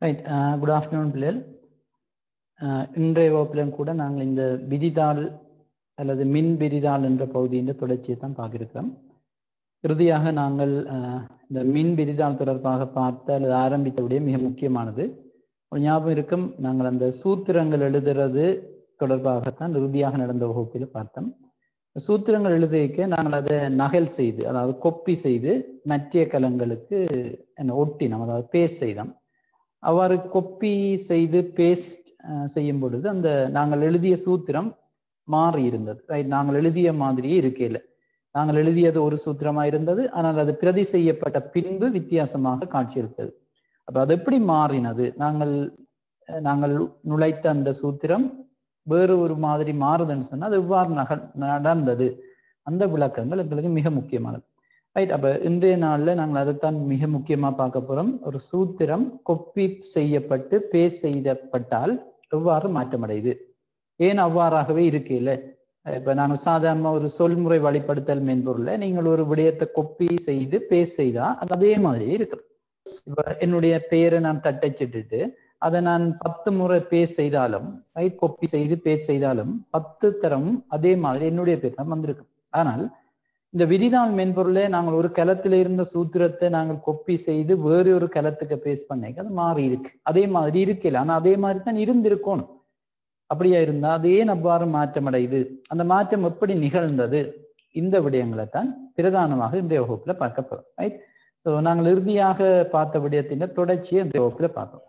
Right good afternoon பிள்ளைகள் அஹ், இன்றைய வகுப்பிலும் கூட நாங்கள் இந்த விதிதாள் அல்லது மின் விதிதாள் என்ற பகுதியின் தொடர்ச்சியை தான் பார்க்கிருக்கிறோம் இறுதியாக நாங்கள் அஹ், இந்த மின் விதிதாள் தொடர்பாக பார்த்த அல்லது ஆரம்பித்த விடயம் மிக முக்கியமானது ஒரு ஞாபகம் இருக்கும் நாங்கள் அந்த சூத்திரங்கள் எழுதுறது தொடர்பாகத்தான் இறுதியாக நடந்த வகுப்பில் பார்த்தோம் சூத்திரங்கள் எழுதிக்க நாங்கள் அதை நகல் செய்து அதாவது கொப்பி செய்து மற்றிய கலங்களுக்கு என்ன ஒட்டினோம் அதாவது பேஸ்ட் செய்தோம் அவ்வாறு கொப்பி செய்து பேஸ்ட் செய்யும் பொழுது அந்த நாங்கள் எழுதிய சூத்திரம் மாறி இருந்தது ரைட் நாங்கள் எழுதிய மாதிரியே இருக்கையில் நாங்கள் எழுதியது ஒரு சூத்திரமா இருந்தது ஆனால் அது பிரதி செய்யப்பட்ட பின்பு வித்தியாசமாக காட்சியளித்தது அப்ப அது எப்படி மாறினது நாங்கள் அஹ், நாங்கள் நுழைத்த அந்த சூத்திரம் வேறு ஒரு மாதிரி மாறுதுன்னு சொன்னா அது எவ்வாறு நக நடந்தது அந்த விளக்கங்கள் எங்களுக்கு மிக முக்கியமானது ரைட் அப்ப இன்றைய நாள்ல நாங்கள் அதைத்தான் மிக முக்கியமா பார்க்க போறோம் ஒரு சூத்திரம் கொப்பி செய்யப்பட்டு பேஸ் செய்யப்பட்டால் எவ்வாறு மாற்றமடையுது ஏன் அவ்வாறாகவே இருக்கையில இப்ப நாங்கள் சாதாரண ஒரு சொல்முறை வழிப்படுத்தல் மென்பொருள்ல நீங்கள் ஒரு விடயத்தை கொப்பி செய்து பேஸ் செய்தா அது அதே மாதிரியே இருக்கு இப்ப என்னுடைய பெயரை நான் தட்டச்சிட்டுட்டு அதை நான் பத்து முறை பேஸ் செய்தாலும் ரைட் கொப்பி செய்து பேஸ் செய்தாலும் பத்து தரம் அதே மாதிரி என்னுடைய பேர் தான் வந்திருக்கு ஆனால் இந்த விதிதாள் மென்பொருளை நாங்கள் ஒரு கலத்துல இருந்த சூத்திரத்தை நாங்கள் கொப்பி செய்து வேறு ஒரு கலத்துக்கு பேஸ் பண்ணைக்கு அது மாறி இருக்கு அதே மாதிரி இருக்கல ஆனா அதே மாதிரி தான் இருந்திருக்கணும் அப்படியா இருந்தா அது ஏன் அவ்வாறு மாற்றம் அடையுது அந்த மாற்றம் எப்படி நிகழ்ந்தது இந்த விடயங்களை தான் பிரதானமாக இன்றைய வகுப்புல பார்க்க போறோம் ரைட் ஸோ நாங்கள் இறுதியாக பார்த்த விடயத்தின் தொடர்ச்சியை இந்த வகுப்புல பார்க்கிறோம்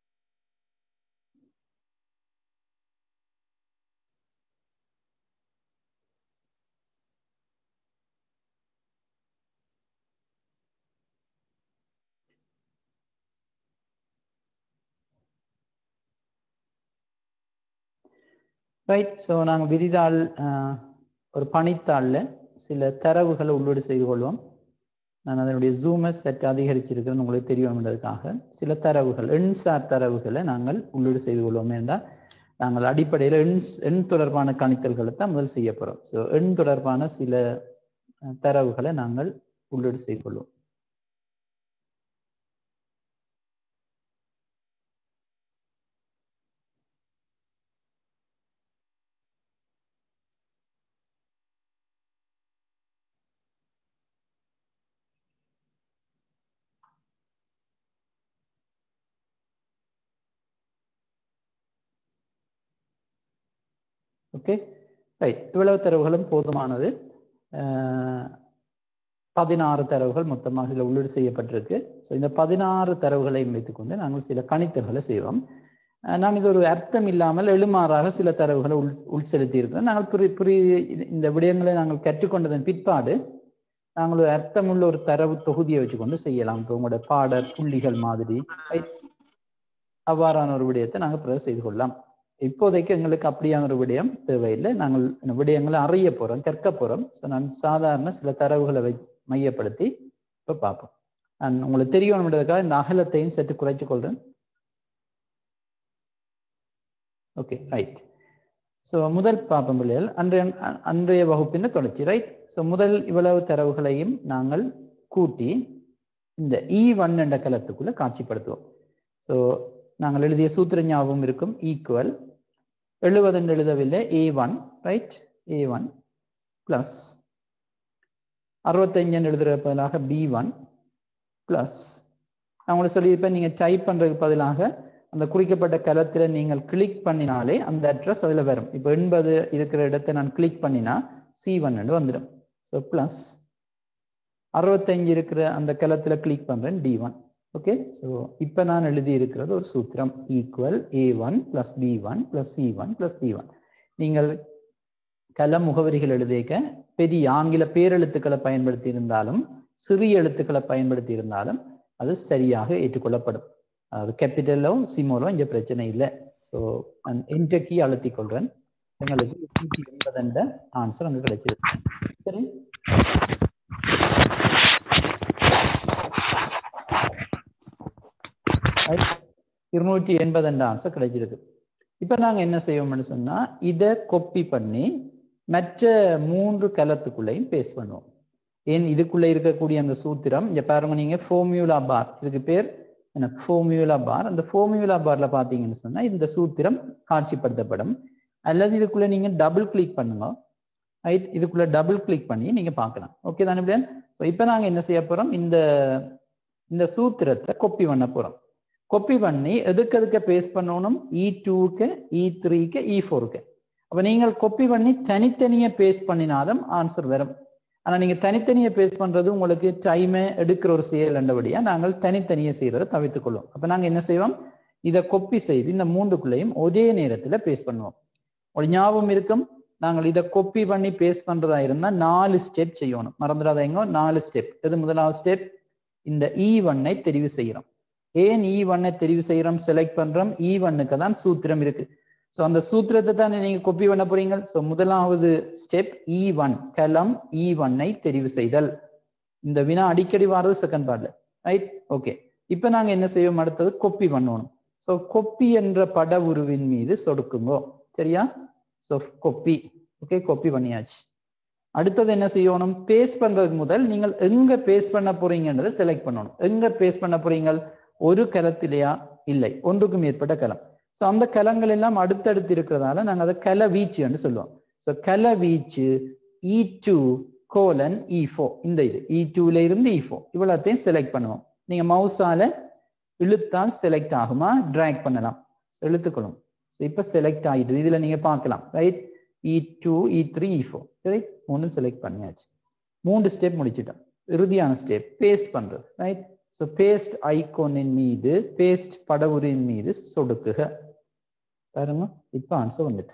ரைட் ஸோ நாங்கள் விரிதாள் அஹ், ஒரு பணித்தாளில் சில தரவுகளை உள்ளீடு செய்து கொள்வோம் நான் அதனுடைய ஜூமை சற்று அதிகரிச்சிருக்கிறேன்னு உங்களுக்கு தெரியணுன்றதுக்காக சில தரவுகள் எண்சார் தரவுகளை நாங்கள் உள்ளீடு செய்து கொள்வோம் என்றால் நாங்கள் அடிப்படையில் எண் எண் தொடர்பான கணித்தல்களை தான் முதல் செய்ய போகிறோம் ஸோ எண் தொடர்பான சில அஹ், தரவுகளை நாங்கள் உள்ளீடு செய்து கொள்வோம் ஓகே ரைட் இவ்வளவு தரவுகளும் போதுமானது அஹ், பதினாறு தரவுகள் மொத்தமாக இதில் உள்ளீடு செய்யப்பட்டிருக்கு ஸோ இந்த பதினாறு தரவுகளையும் வைத்துக்கொண்டு நாங்கள் சில கணித்தல்களை செய்வோம் அஹ், நான் இது ஒரு அர்த்தம் இல்லாமல் எழுமாறாக சில தரவுகளை உள் உள் செலுத்தி இருக்கிறோம் நாங்கள் புரி புரி இந்த விடயங்களை நாங்கள் கற்றுக்கொண்டதன் பிற்பாடு நாங்கள் ஒரு அர்த்தமுள்ள ஒரு தரவு தொகுதியை வச்சுக்கொண்டு செய்யலாம் இப்போ உங்களோட பாட புள்ளிகள் மாதிரி right? அவ்வாறான ஒரு விடயத்தை நாங்கள் பிறகு செய்து கொள்ளலாம் இப்போதைக்கு எங்களுக்கு அப்படியான ஒரு விடயம் தேவையில்லை நாங்கள் இந்த விடயங்களை அறிய போறோம் கற்க போறோம் ஸோ நான் சாதாரண சில தரவுகளை வை மையப்படுத்தி இப்போ பார்ப்போம் நான் உங்களுக்கு தெரியணுன்றதுக்காக இந்த அகலத்தையும் சற்று குறைத்துக் கொள்றேன் ஓகே ரைட் ஸோ முதல் பார்ப்போம் பிள்ளைகள் அன்றைய அ- அன்றைய வகுப்பின் தொடர்ச்சி ரைட் ஸோ முதல் இவ்வளவு தரவுகளையும் நாங்கள் கூட்டி இந்த இ ஒன் என்ற கலத்துக்குள்ள காட்சிப்படுத்துவோம் ஸோ நாங்கள் எழுதிய சூத்திர ஞாபகம் இருக்கும் ஈக்குவல் எழுவதென்று எழுதவில்லை A one right A one plus அறுபத்தஞ்சு எழுதுகிற பதிலாக பி ஒன் ப்ளஸ் நான் உங்களுக்கு சொல்லியிருப்பேன் நீங்கள் டைப் பண்ணுறதுக்கு பதிலாக அந்த குறிக்கப்பட்ட கலத்தில் நீங்கள் கிளிக் பண்ணினாலே அந்த அட்ரஸ் அதில் வரும் இப்போ எண்பது இருக்கிற இடத்தை நான் கிளிக் பண்ணினா சி ஒன் வந்துடும் ஸோ ப்ளஸ் அறுபத்தஞ்சு இருக்கிற அந்த கலத்தில் கிளிக் பண்ணுறேன் டி ஒன் ஓகே ஸோ இப்போ நான் எழுதி இருக்கிறது ஒரு சூத்திரம் equal A one plus B one plus C one plus D one நீங்கள் கல முகவரிகள் எழுதிக்க பெரிய ஆங்கில பேரெழுத்துக்களை பயன்படுத்தி இருந்தாலும் சிறிய எழுத்துக்களை பயன்படுத்தி இருந்தாலும் அது சரியாக ஏற்றுக்கொள்ளப்படும் அது கேபிட்டலோ சிமோலோ இங்கே பிரச்சனை இல்லை ஸோ நான் என்ட கீ அழுத்திக் கொள்றேன் எங்களுக்கு நூற்றி எண்பது என்ற ஆன்சர் அங்கே கிடைச்சிருக்கு சரி இருநூற்றி எண்பது என்ற ஆன்சர் கிடைச்சிருக்கு இப்போ நாங்கள் என்ன செய்வோம்னு சொன்னா இதை கொப்பி பண்ணி மற்ற மூன்று கலத்துக்குள்ளேயும் பேஸ்ட் பண்ணுவோம் ஏன் இதுக்குள்ள இருக்கக்கூடிய அந்த சூத்திரம் இங்க பாருங்க நீங்க ஃபார்மியூலா பார் இதுக்கு பேர் என்ன ஃபோமியூலா பார் அந்த ஃபோமியூலா பார்ல பார்த்தீங்கன்னு சொன்னா இந்த சூத்திரம் காட்சிப்படுத்தப்படும் அல்லது இதுக்குள்ள நீங்க டபுள் கிளிக் பண்ணுங்க ரைட் இதுக்குள்ள டபுள் கிளிக் பண்ணி நீங்க பார்க்கலாம் ஓகே தானே பிள்ளைகள் ஸோ இப்போ நாங்க என்ன செய்ய போறோம் இந்த இந்த சூத்திரத்தை கொப்பி பண்ண போறோம் கொப்பி பண்ணி எதுக்கு எதுக்கு பேஸ்ட் பண்ணணும் இ டூக்கு இ த்ரீக்கு இ ஃபோருக்கு அப்போ நீங்கள் கொப்பி பண்ணி தனித்தனியாக பேஸ்ட் பண்ணினாலும் ஆன்சர் வரும் ஆனால் நீங்கள் தனித்தனியாக பேஸ்ட் பண்ணுறது உங்களுக்கு டைமை எடுக்கிற ஒரு செயல் என்றபடியாக நாங்கள் தனித்தனியாக செய்கிறத தவிர்த்து கொள்வோம் அப்போ நாங்கள் என்ன செய்வோம் இதை கொப்பி செய்து இந்த மூன்றுக்குள்ளேயும் ஒரே நேரத்தில் பேஸ்ட் பண்ணுவோம் ஒரு ஞாபகம் இருக்கும் நாங்கள் இதை கொப்பி பண்ணி பேஸ்ட் பண்ணுறதா இருந்தால் நாலு ஸ்டெப் செய்யணும் மறந்துடாதீங்க நாலு ஸ்டெப் இது முதலாவது ஸ்டெப் இந்த இ ஒன்னை தெரிவு செய்கிறோம் ஏன் இ ஒன்னை தெரிவு செய்கிறோம் செலக்ட் பண்ணுறோம் இ ஒன்னுக்கு தான் சூத்திரம் இருக்கு ஸோ அந்த சூத்திரத்தை தான் நீங்க கொப்பி பண்ண போறீங்க ஸோ முதலாவது ஸ்டெப் இ ஒன் கலம் இ ஒன்னை தெரிவு செய்தல் இந்த வினா அடிக்கடி வர்றது செகண்ட் பார்ட்ல ரைட் ஓகே இப்போ நாங்க என்ன செய்வோம் அடுத்தது கொப்பி பண்ணணும் ஸோ கொப்பி என்ற பட உருவின் மீது சொடுக்குங்கோ சரியா ஸோ கொப்பி ஓகே கொப்பி பண்ணியாச்சு அடுத்தது என்ன செய்யணும் பேஸ்ட் பண்றதுக்கு முதல் நீங்கள் எங்க பேஸ்ட் பண்ண போறீங்கன்றதை செலக்ட் பண்ணணும் எங்க பேஸ்ட் பண்ண போறீங்க ஒரு கலத்திலேயா இல்லை ஒன்றுக்கு மேற்பட்ட கலம் ஸோ அந்த கலங்கள் எல்லாம் அடுத்தடுத்து இருக்கிறதால நாங்கள் அதை கல வீச்சுன்னு சொல்லுவோம் ஸோ கல வீச்சு இ டூ கோலன் இ ஃபோ இந்த இது இ டூல இருந்து இ ஃபோ இவ்வளோத்தையும் செலக்ட் பண்ணுவோம் நீங்க மவுஸால இழுத்தால் செலக்ட் ஆகுமா ட்ராக் பண்ணலாம் ஸோ இழுத்துக்கணும் ஸோ இப்போ செலக்ட் ஆகிடுது இதில் நீங்க பார்க்கலாம் right E two E three E four right மூணு செலக்ட் பண்ணியாச்சு மூன்று ஸ்டெப் முடிச்சிட்டோம் இறுதியான ஸ்டெப் பேஸ்ட் பண்றது ரைட் ஸோ பேஸ்ட் ஐகோனின் மீது பேஸ்ட் படவுரின் மீது சொடுக்குக பாருங்க இப்போ ஆன்சர் வந்துட்டு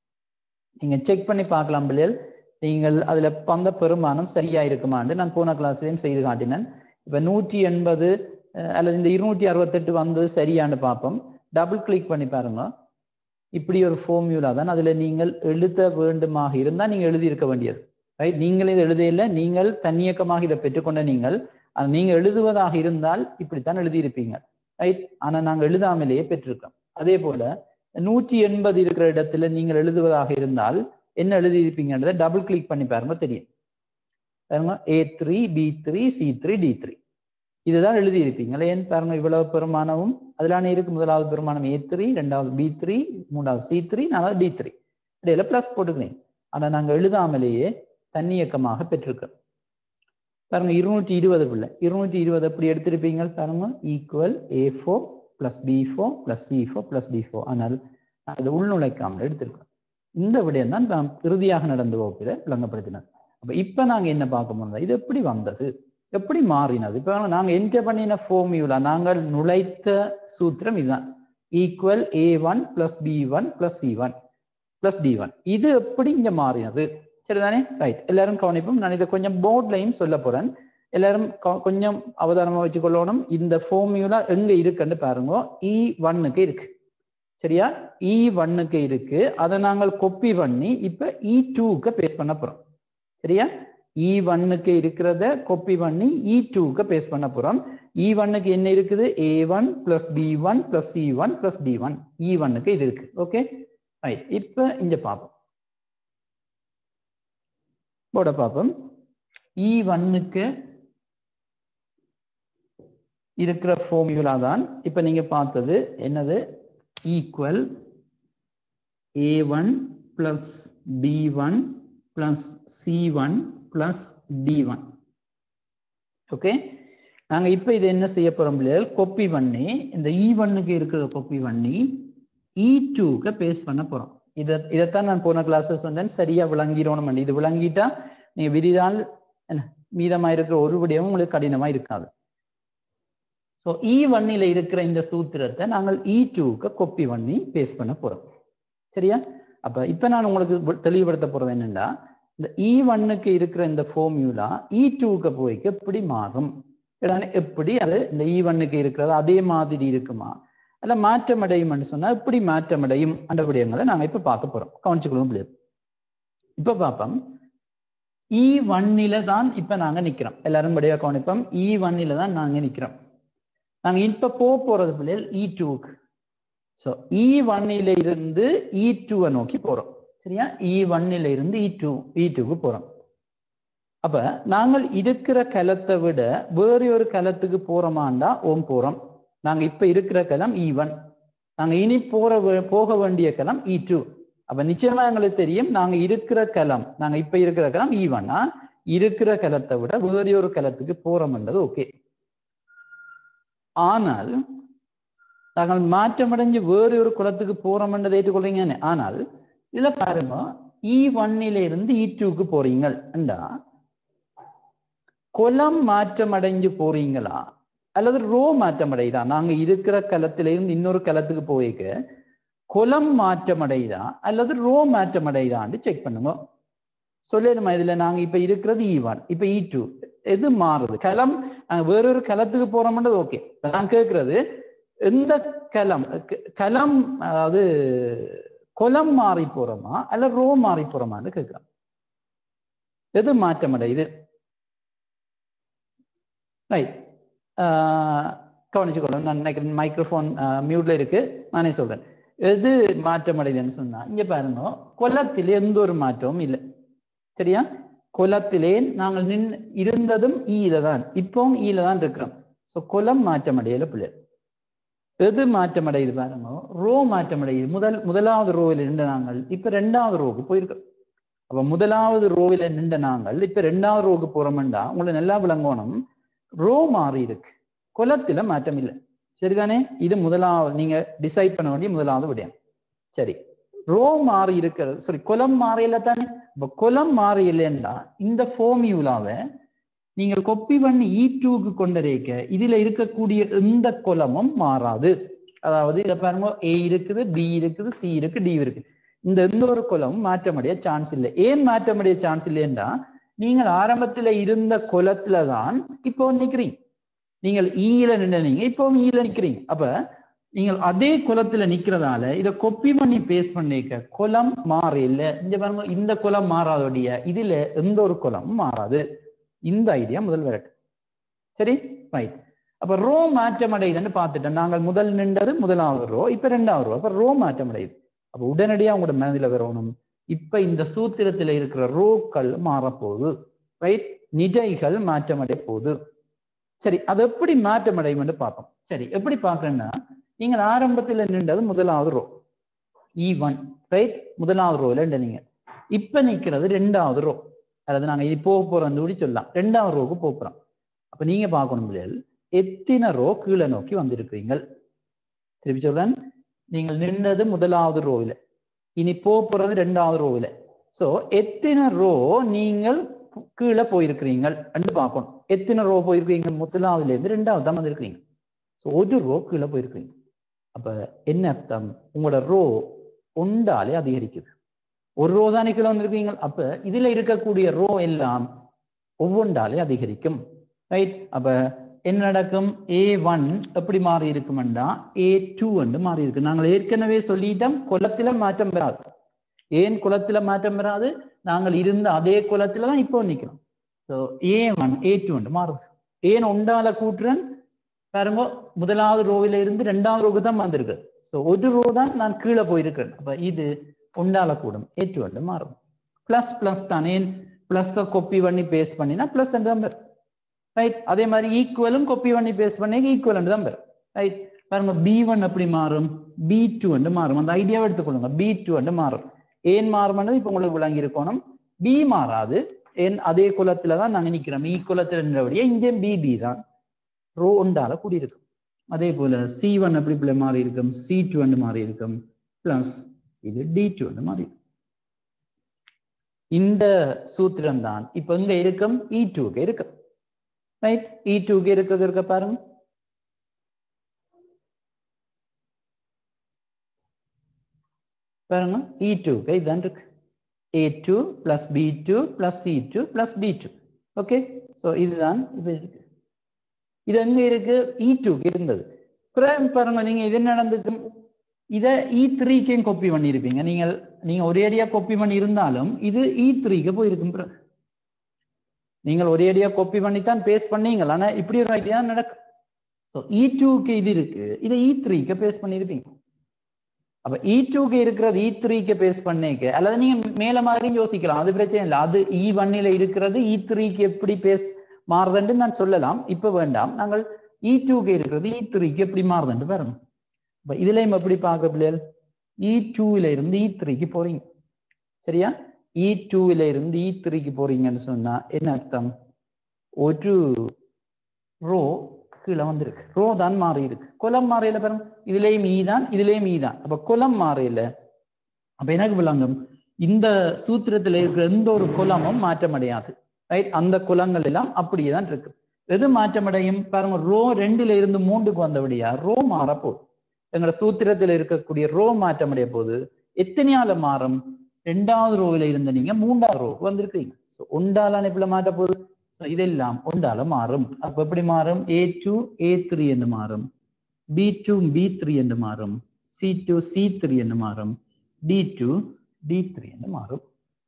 நீங்க செக் பண்ணி பார்க்கலாம் பிள்ளைகள் நீங்கள் அதுல வந்த பெருமானம் சரியா இருக்குமான்னு நான் போன கிளாஸ்லயும் செய்து காட்டினேன் இப்ப நூற்றி எண்பது அல்லது இந்த இருநூற்றி அறுபத்தெட்டு வந்தது சரியான்னு பார்ப்போம் டபுள் கிளிக் பண்ணி பாருங்க இப்படி ஒரு ஃபார்மியூலா தான் அதுல நீங்கள் எழுத வேண்டுமாக இருந்தால் நீங்க எழுதி இருக்க வேண்டியது ரைட் நீங்கள் இதை எழுதையில நீங்கள் தன்னியக்கமாக இதை பெற்றுக்கொண்ட நீங்கள் நீங்க எழுதுவதாக இருந்தால் இப்படித்தான் எழுதியிருப்பீங்க ரைட் ஆனா நாங்க எழுதாமலேயே பெற்றிருக்கோம் அதே போல நூற்றி எண்பது இருக்கிற இடத்துல நீங்கள் எழுதுவதாக இருந்தால் என்ன எழுதியிருப்பீங்கன்றதை டபுள் கிளிக் பண்ணி பாருங்க தெரியும் பாருங்க A three B three C three D three இதுதான் எழுதியிருப்பீங்க ஏன் பாருங்க இவ்வளவு பெருமானமும் அதிலான இருக்கு முதலாவது பெருமானம் ஏ த்ரீ ரெண்டாவது பி த்ரீ மூணாவது சி த்ரீ நாலாவது டி த்ரீ இடையில பிளஸ் போட்டுக்கிறேன் ஆனா நாங்க எழுதாமலேயே தன்னியக்கமாக பெற்றிருக்கோம் பாருங்க இருநூற்றி இருபது பிள்ளை இருநூற்றி இருபது எப்படி எடுத்திருப்பீங்க பாருங்க equal A four plus B four plus C four plus D four ஆனால் அது உள்நுழைக்காமல் எடுத்திருக்கோம் இந்த விடயம் தான் நாம் இறுதியாக நடந்த வகுப்பில் விளங்கப்படுத்தினது அப்ப இப்ப நாங்க என்ன பார்க்க முடியாது இது எப்படி வந்தது எப்படி மாறினது இப்ப நாங்க என்டர் பண்ணின ஃபார்மியூலா நாங்கள் நுழைத்த சூத்திரம் இதுதான் equal A one plus B one plus C one plus D one இது எப்படி இங்க மாறினது சரிதானே ரைட் எல்லாரும் கவனிப்போம் நான் இதை கொஞ்சம் போர்ட்லையும் சொல்ல போறேன் எல்லாரும் கொஞ்சம் அவதானமா வச்சுக்கொள்ளணும் இந்த ஃபார்மியூலா எங்க இருக்குன்னு பாருங்க இ ஒன்னுக்கு இருக்கு சரியா இ ஒன்னுக்கு இருக்கு அதை நாங்கள் கொப்பி பண்ணி இப்ப இ டூக்கு பேஸ்ட் பண்ண போறோம் சரியா இ ஒன்னுக்கு இருக்கிறத கொப்பி பண்ணி இ டூக்கு பேஸ்ட் பண்ண போறோம் இ ஒன்னுக்கு என்ன இருக்குது A one plus B one plus C one plus D one E ஒன்னுக்கு இது இருக்கு ஓகே ரைட் இப்ப இங்க பார்ப்போம் போட பார்ப்போம் இ ஒன்னுக்கு இருக்கிற ஃபார்முலா தான் இப்ப நீங்க பார்த்தது என்னது equal A one plus B one plus C one plus D one okay நாங்க இப்ப இது என்ன செய்ய போறோம் பிள்ளைகள் கொப்பி பண்ணி இந்த இ ஒன்னுக்கு இருக்கிறத கொப்பி பண்ணி இ டூக்கு பேஸ்ட் பண்ண போறோம் இதை இதைத்தான் நான் போன கிளாஸஸ் சொன்னேன் சரியா விளங்கிடணும் இது விளங்கிட்டா நீங்க விரிதால் என்ன மீதமா இருக்கிற ஒரு விடயமும் உங்களுக்கு கடினமா இருக்காது ஸோ இ ஒன்னில் இருக்கிற இந்த சூத்திரத்தை நாங்கள் இ டூக்கு கொப்பி பண்ணி பேஸ்ட் பண்ண போறோம் சரியா அப்ப இப்ப நான் உங்களுக்கு தெளிவுபடுத்த போறது என்னன்னா இந்த இ ஒன்னுக்கு இருக்கிற இந்த ஃபார்மியூலா இ டூக்கு போய்க்கு எப்படி மாறும் எப்படி அது இந்த இ ஒன்னுக்கு இருக்கிறது அதே மாதிரி இருக்குமா அல்ல மாற்றம் அடையும்னு சொன்னா எப்படி மாற்றம் அடையும் அந்த விடயங்களை நாங்க இப்ப பார்க்க போறோம் கவனிச்சுக்கொள்ளும் பிள்ளைகள் இப்ப பார்ப்போம் இ ஒன்னில தான் இப்ப நாங்க நிக்கிறோம் எல்லாரும் படியா கவனிப்போம் இ ஒன்னில தான் நாங்க நிக்கிறோம் நாங்க இப்ப போக போறது பிள்ளைகள் இ டூக்கு ஸோ இ ஒன்னில இருந்து இ டூவை நோக்கி போறோம் சரியா இ ஒன்னில இருந்து இ டூ இ டூக்கு போறோம் அப்ப நாங்கள் இருக்கிற கலத்தை விட வேறு ஒரு கலத்துக்கு போறோமாண்டா ஓம் போறோம் நாங்க இப்ப இருக்கிற கலம் இ ஒன் நாங்க இனி போற வே- போக வேண்டிய கலம் இ டூ அப்ப நிச்சயமா எங்களுக்கு தெரியும் நாங்க இருக்கிற கலம் நாங்க இப்ப இருக்கிற கலம் இ ஒன்னா இருக்கிற கலத்தை விட வேறு ஒரு கலத்துக்கு போறோம்ன்றது ஓகே ஆனால் நாங்கள் மாற்றமடைஞ்சு வேறு ஒரு குலத்துக்கு போறோம்ன்றதை ஏற்றுக்கொள்றீங்க ஆனால் இதுல பாருங்க இ ஒன்னில இருந்து இ டூக்கு போறீங்கண்டா குலம் மாற்றம் அடைஞ்சு போறீங்களா அல்லது ரோ மாற்றம் அடையுதா நாங்க இருக்கிற கலத்தில இருந்து இன்னொரு கலத்துக்கு போயிக்க குலம் மாற்றம் அடையுதா அல்லது ரோ மாற்றம் அடையுதான்னு செக் பண்ணுங்க சொல்லிடுமா இதுல நாங்க இப்ப இருக்கிறது இ ஒன் இப்ப இ டூ எது மாறுது கலம் நாங்க வேறொரு கலத்துக்கு போறோம்ன்றது ஓகே நான் கேட்கறது எந்த கலம் க- கலம் அதாவது குலம் மாறி போறோமா அல்ல ரோ மாறி போறோமான்னு கேட்கிறோம் எது மாற்றம் அடையுது ரைட் கவனிச்சுக்கொள்ளும் நான் நினைக்கிறேன் மைக்ரோஃபோன் மியூட்ல இருக்கு நானே சொல்றேன் எது மாற்றம் அடையுதுன்னு சொன்னா இங்க பாருங்க குலத்தில் எந்த ஒரு மாற்றமும் இல்லை சரியா குலத்திலே நாங்கள் நின் இருந்ததும் ஈல தான் இப்பவும் ஈல தான் இருக்கிறோம் ஸோ குலம் மாற்றம் அடையல பிள்ளை எது மாற்றம் அடையுது பாருங்க ரோ மாற்றம் அடையுது முதல் முதலாவது ரோவில் நின்ற நாங்கள் இப்ப ரெண்டாவது ரோவுக்கு போயிருக்கோம் அப்ப முதலாவது ரோவில் நின்ற நாங்கள் இப்ப ரெண்டாவது ரோவுக்கு போறோம்டா உங்களுக்கு நல்லா விளங்கணும் ரோ மாறி இருக்கு குலத்துல மாற்றம் இல்லை சரிதானே இது முதலாவது நீங்க டிசைட் பண்ண வேண்டிய முதலாவது விடயம் சரி ரோ மாறி இருக்கிறது சாரி குலம் மாறியில தானே இப்ப குலம் மாறி இல்லைன்னா இந்த ஃபோமியூலாவை நீங்கள் கொப்பி பண்ணி இ டூக்கு கொண்டரைக்க இதுல இருக்கக்கூடிய எந்த குலமும் மாறாது அதாவது இதை பாருங்க ஏ இருக்குது பி இருக்குது சி இருக்கு டி இருக்கு இந்த எந்த ஒரு குலமும் மாற்றமடைய சான்ஸ் இல்லை ஏன் மாற்றமடைய சான்ஸ் இல்லைன்னா நீங்கள் ஆரம்பத்துல இருந்த குலத்துல தான் இப்போ நிக்கிறீங்க நீங்கள் ஈல நின்றீங்க இப்பவும் ஈல நிக்கிறீங்க அப்ப நீங்கள் அதே குலத்துல நிக்கிறதால இதை கொப்பி பண்ணி பேஸ்ட் பண்ணிக்க குலம் மாறு இல்ல இங்க பாருங்க இந்த குலம் மாறாதோடைய இதுல எந்த ஒரு குலமும் மாறாது இந்த ஐடியா முதல் வரட்டு சரி ரைட் அப்ப ரோ மாற்றம் அடையுதுன்னு பார்த்துட்டோம் நாங்கள் முதல் நின்றது முதலாவது ரோ இப்ப ரெண்டாவது ரோ அப்ப ரோ மாற்றம் அடையுது அப்ப உடனடியா உங்களோட மனதில் வரணும் இப்ப இந்த சூத்திரத்துல இருக்கிற ரோக்கள் மாறப்போகுது ரைட் நிஜைகள் மாற்றம் அடைய போகுது சரி அது எப்படி மாற்றம் அடையும்னு பார்ப்போம் சரி எப்படி பார்க்கறேன்னா நீங்கள் ஆரம்பத்துல நின்றது முதலாவது ரோ இ ஒன் ரைட் முதலாவது ரோல நீங்க இப்ப நிக்கிறது ரெண்டாவது ரோ அதாவது நாங்க இது போக போறோம்னு கூட சொல்லலாம் ரெண்டாவது ரோக்கு போக போறோம் அப்ப நீங்க பார்க்கணும் பிள்ளைகள் எத்தனை ரோ கீழே நோக்கி வந்திருக்கிறீங்கள் திருப்பி சொல்றேன் நீங்கள் நின்றது முதலாவது ரோவில் இனி போக போறது ரெண்டாவது ரோவில் சோ எத்தனை ரோ நீங்கள் கீழே போயிருக்கிறீங்கள் ரெண்டு பார்க்கணும் எத்தனை ரோ போயிருக்கிறீங்க முதலாவதுல இருந்து ரெண்டாவது தான் வந்திருக்கிறீங்க ஸோ ஒரு ரோ கீழே போயிருக்கிறீங்க அப்ப என்ன அர்த்தம் உங்களோட ரோ ஒன்றாலே அதிகரிக்குது ஒரு ரோ தானே கீழே வந்திருக்கீங்க அப்ப இதுல இருக்கக்கூடிய ரோ எல்லாம் ஒவ்வொன்றாலே அதிகரிக்கும் ரைட் அப்ப என்ன நடக்கும் ஏ ஒன் எப்படி மாறி இருக்குமெண்டா ஏ டூ என்று மாறி இருக்கு நாங்கள் ஏற்கனவே சொல்லிட்டோம் குலத்தில மாற்றம் பெறாது ஏன் குலத்தில மாற்றம் பெறாது நாங்கள் இருந்த அதே குலத்துல தான் இப்போ நிக்கிறோம் so A one A two என்று மாறுது ஏன் ஒன்றால கூட்டுறன் பாருங்க முதலாவது ரோவில இருந்து ரெண்டாவது ரோவுக்கு தான் வந்திருக்கு ஸோ ஒரு ரோ தான் நான் கீழே போயிருக்கேன் அப்ப இது ஒன்றால கூடும் ஏ டூ என்று மாறும் பிளஸ் பிளஸ் தான் ஏன் பிளஸ் கொப்பி பண்ணி பேஸ் பண்ணினா பிளஸ் என்று தான் பெறும் ரைட் அதே மாதிரி ஈக்குவலும் கொப்பி பண்ணி பேஸ் பண்ணி ஈக்குவல் என்று தான் பெறும் ரைட் பாருங்க பி ஒன் எப்படி மாறும் பி டூ என்று மாறும் அந்த ஐடியாவை எடுத்துக்கொள்ளுங்க பி டூ என்று மாறும் ஏன் மாறும்னது இப்ப உங்களுக்கு விளங்கி இருக்கணும் பி மாறாது ஏன் அதே குலத்துல தான் நாங்க நிக்கிறோம் ஈ குலத்துல நின்றபடியே இங்கே பி பி தான் ரோ ஒன்றால கூடியிருக்கும் அதே போல சி ஒன் எப்படி பிள்ளை மாறி இருக்கும் சி டூ என்று மாறி இருக்கும் பிளஸ் இது டி டூ என்று மாறி இருக்கும். இந்த சூத்திரம் தான் இப்ப இங்க இருக்கும் இ டூக்கு இருக்கும் ரைட் இ டூக்கு இருக்கிறது இருக்க பாருங்க பாருங்க இ டூக்கு இதுதான் இருக்கு A two plus B two plus C two plus D two okay so இதுதான் இப்போ இருக்கு இது எங்க இருக்கு இ டூக்கு இருந்தது பிறகு பாருங்க நீங்க இது என்ன நடந்துக்கும் இதை இ த்ரீக்கையும் கொப்பி பண்ணியிருப்பீங்க நீங்கள் நீங்க ஒரேடியா கொப்பி பண்ணி இருந்தாலும் இது இ த்ரீக்கு போயிருக்கும் பிறகு நீங்கள் ஒரேடியா கொப்பி பண்ணித்தான் பேஸ்ட் பண்ணீங்க ஆனா இப்படி ஒரு ஐடியா நடக்கும் ஸோ இ டூக்கு இது இருக்கு இதை இ த்ரீக்கு பேஸ்ட் பண்ணியிருப்பீங்க அப்ப இ டூக்கு இருக்கிறது இ த்ரீக்கு பேஸ் பண்ணிக்க அல்லது நீங்க மேல மாதிரியும் யோசிக்கலாம் அது பிரச்சனை இல்லை அது இ ஒன்னில இருக்கிறது இ த்ரீக்கு எப்படி பேஸ் மாறுதுன்னு நான் சொல்லலாம் இப்ப வேண்டாம் நாங்கள் இ டூக்கு இருக்கிறது இ த்ரீக்கு எப்படி மாறுதுன்னு பாருங்க இப்போ இதுலயும் எப்படி பார்க்க பிள்ளைகள் இ டூல இருந்து இ த்ரீக்கு போறீங்க சரியா இ டூல இருந்து இ த்ரீக்கு போறீங்கன்னு சொன்னா என்ன அர்த்தம் ஒரு ரோ கீழே வந்திருக்கு ரோ தான் மாறி இருக்கு குலம் மாறையில பாருங்க இதுலயும் ஈ தான் இதுலயும் ஈ தான் அப்ப குலம் மாறையில அப்ப எனக்கு விளங்கும் இந்த சூத்திரத்துல இருக்கிற எந்த ஒரு குலமும் மாற்றமடையாது ரைட் அந்த குலங்கள் எல்லாம் அப்படியே தான் இருக்கு எது மாற்றமடையும் பாருங்க ரோ ரெண்டுல இருந்து மூன்றுக்கு வந்தபடியா ரோ மாறப்போகுது எங்களோட சூத்திரத்துல இருக்கக்கூடிய ரோ மாற்றமடைய போது எத்தனையால மாறும் ரெண்டாவது ரோவில இருந்த நீங்க மூன்றாவது ரோவுக்கு வந்திருக்கீங்க ஸோ ஒண்டாலான இப்படி மாற்ற போகுது ஸோ இதெல்லாம் ஒண்டால மாறும் அப்ப எப்படி மாறும் ஏ டூ ஏ த்ரீ என்று மாறும் பி டூ பி த்ரீ என்று மாறும் சி டூ சி த்ரீ என்று மாறும் டி டூ டி த்ரீ என்று மாறும்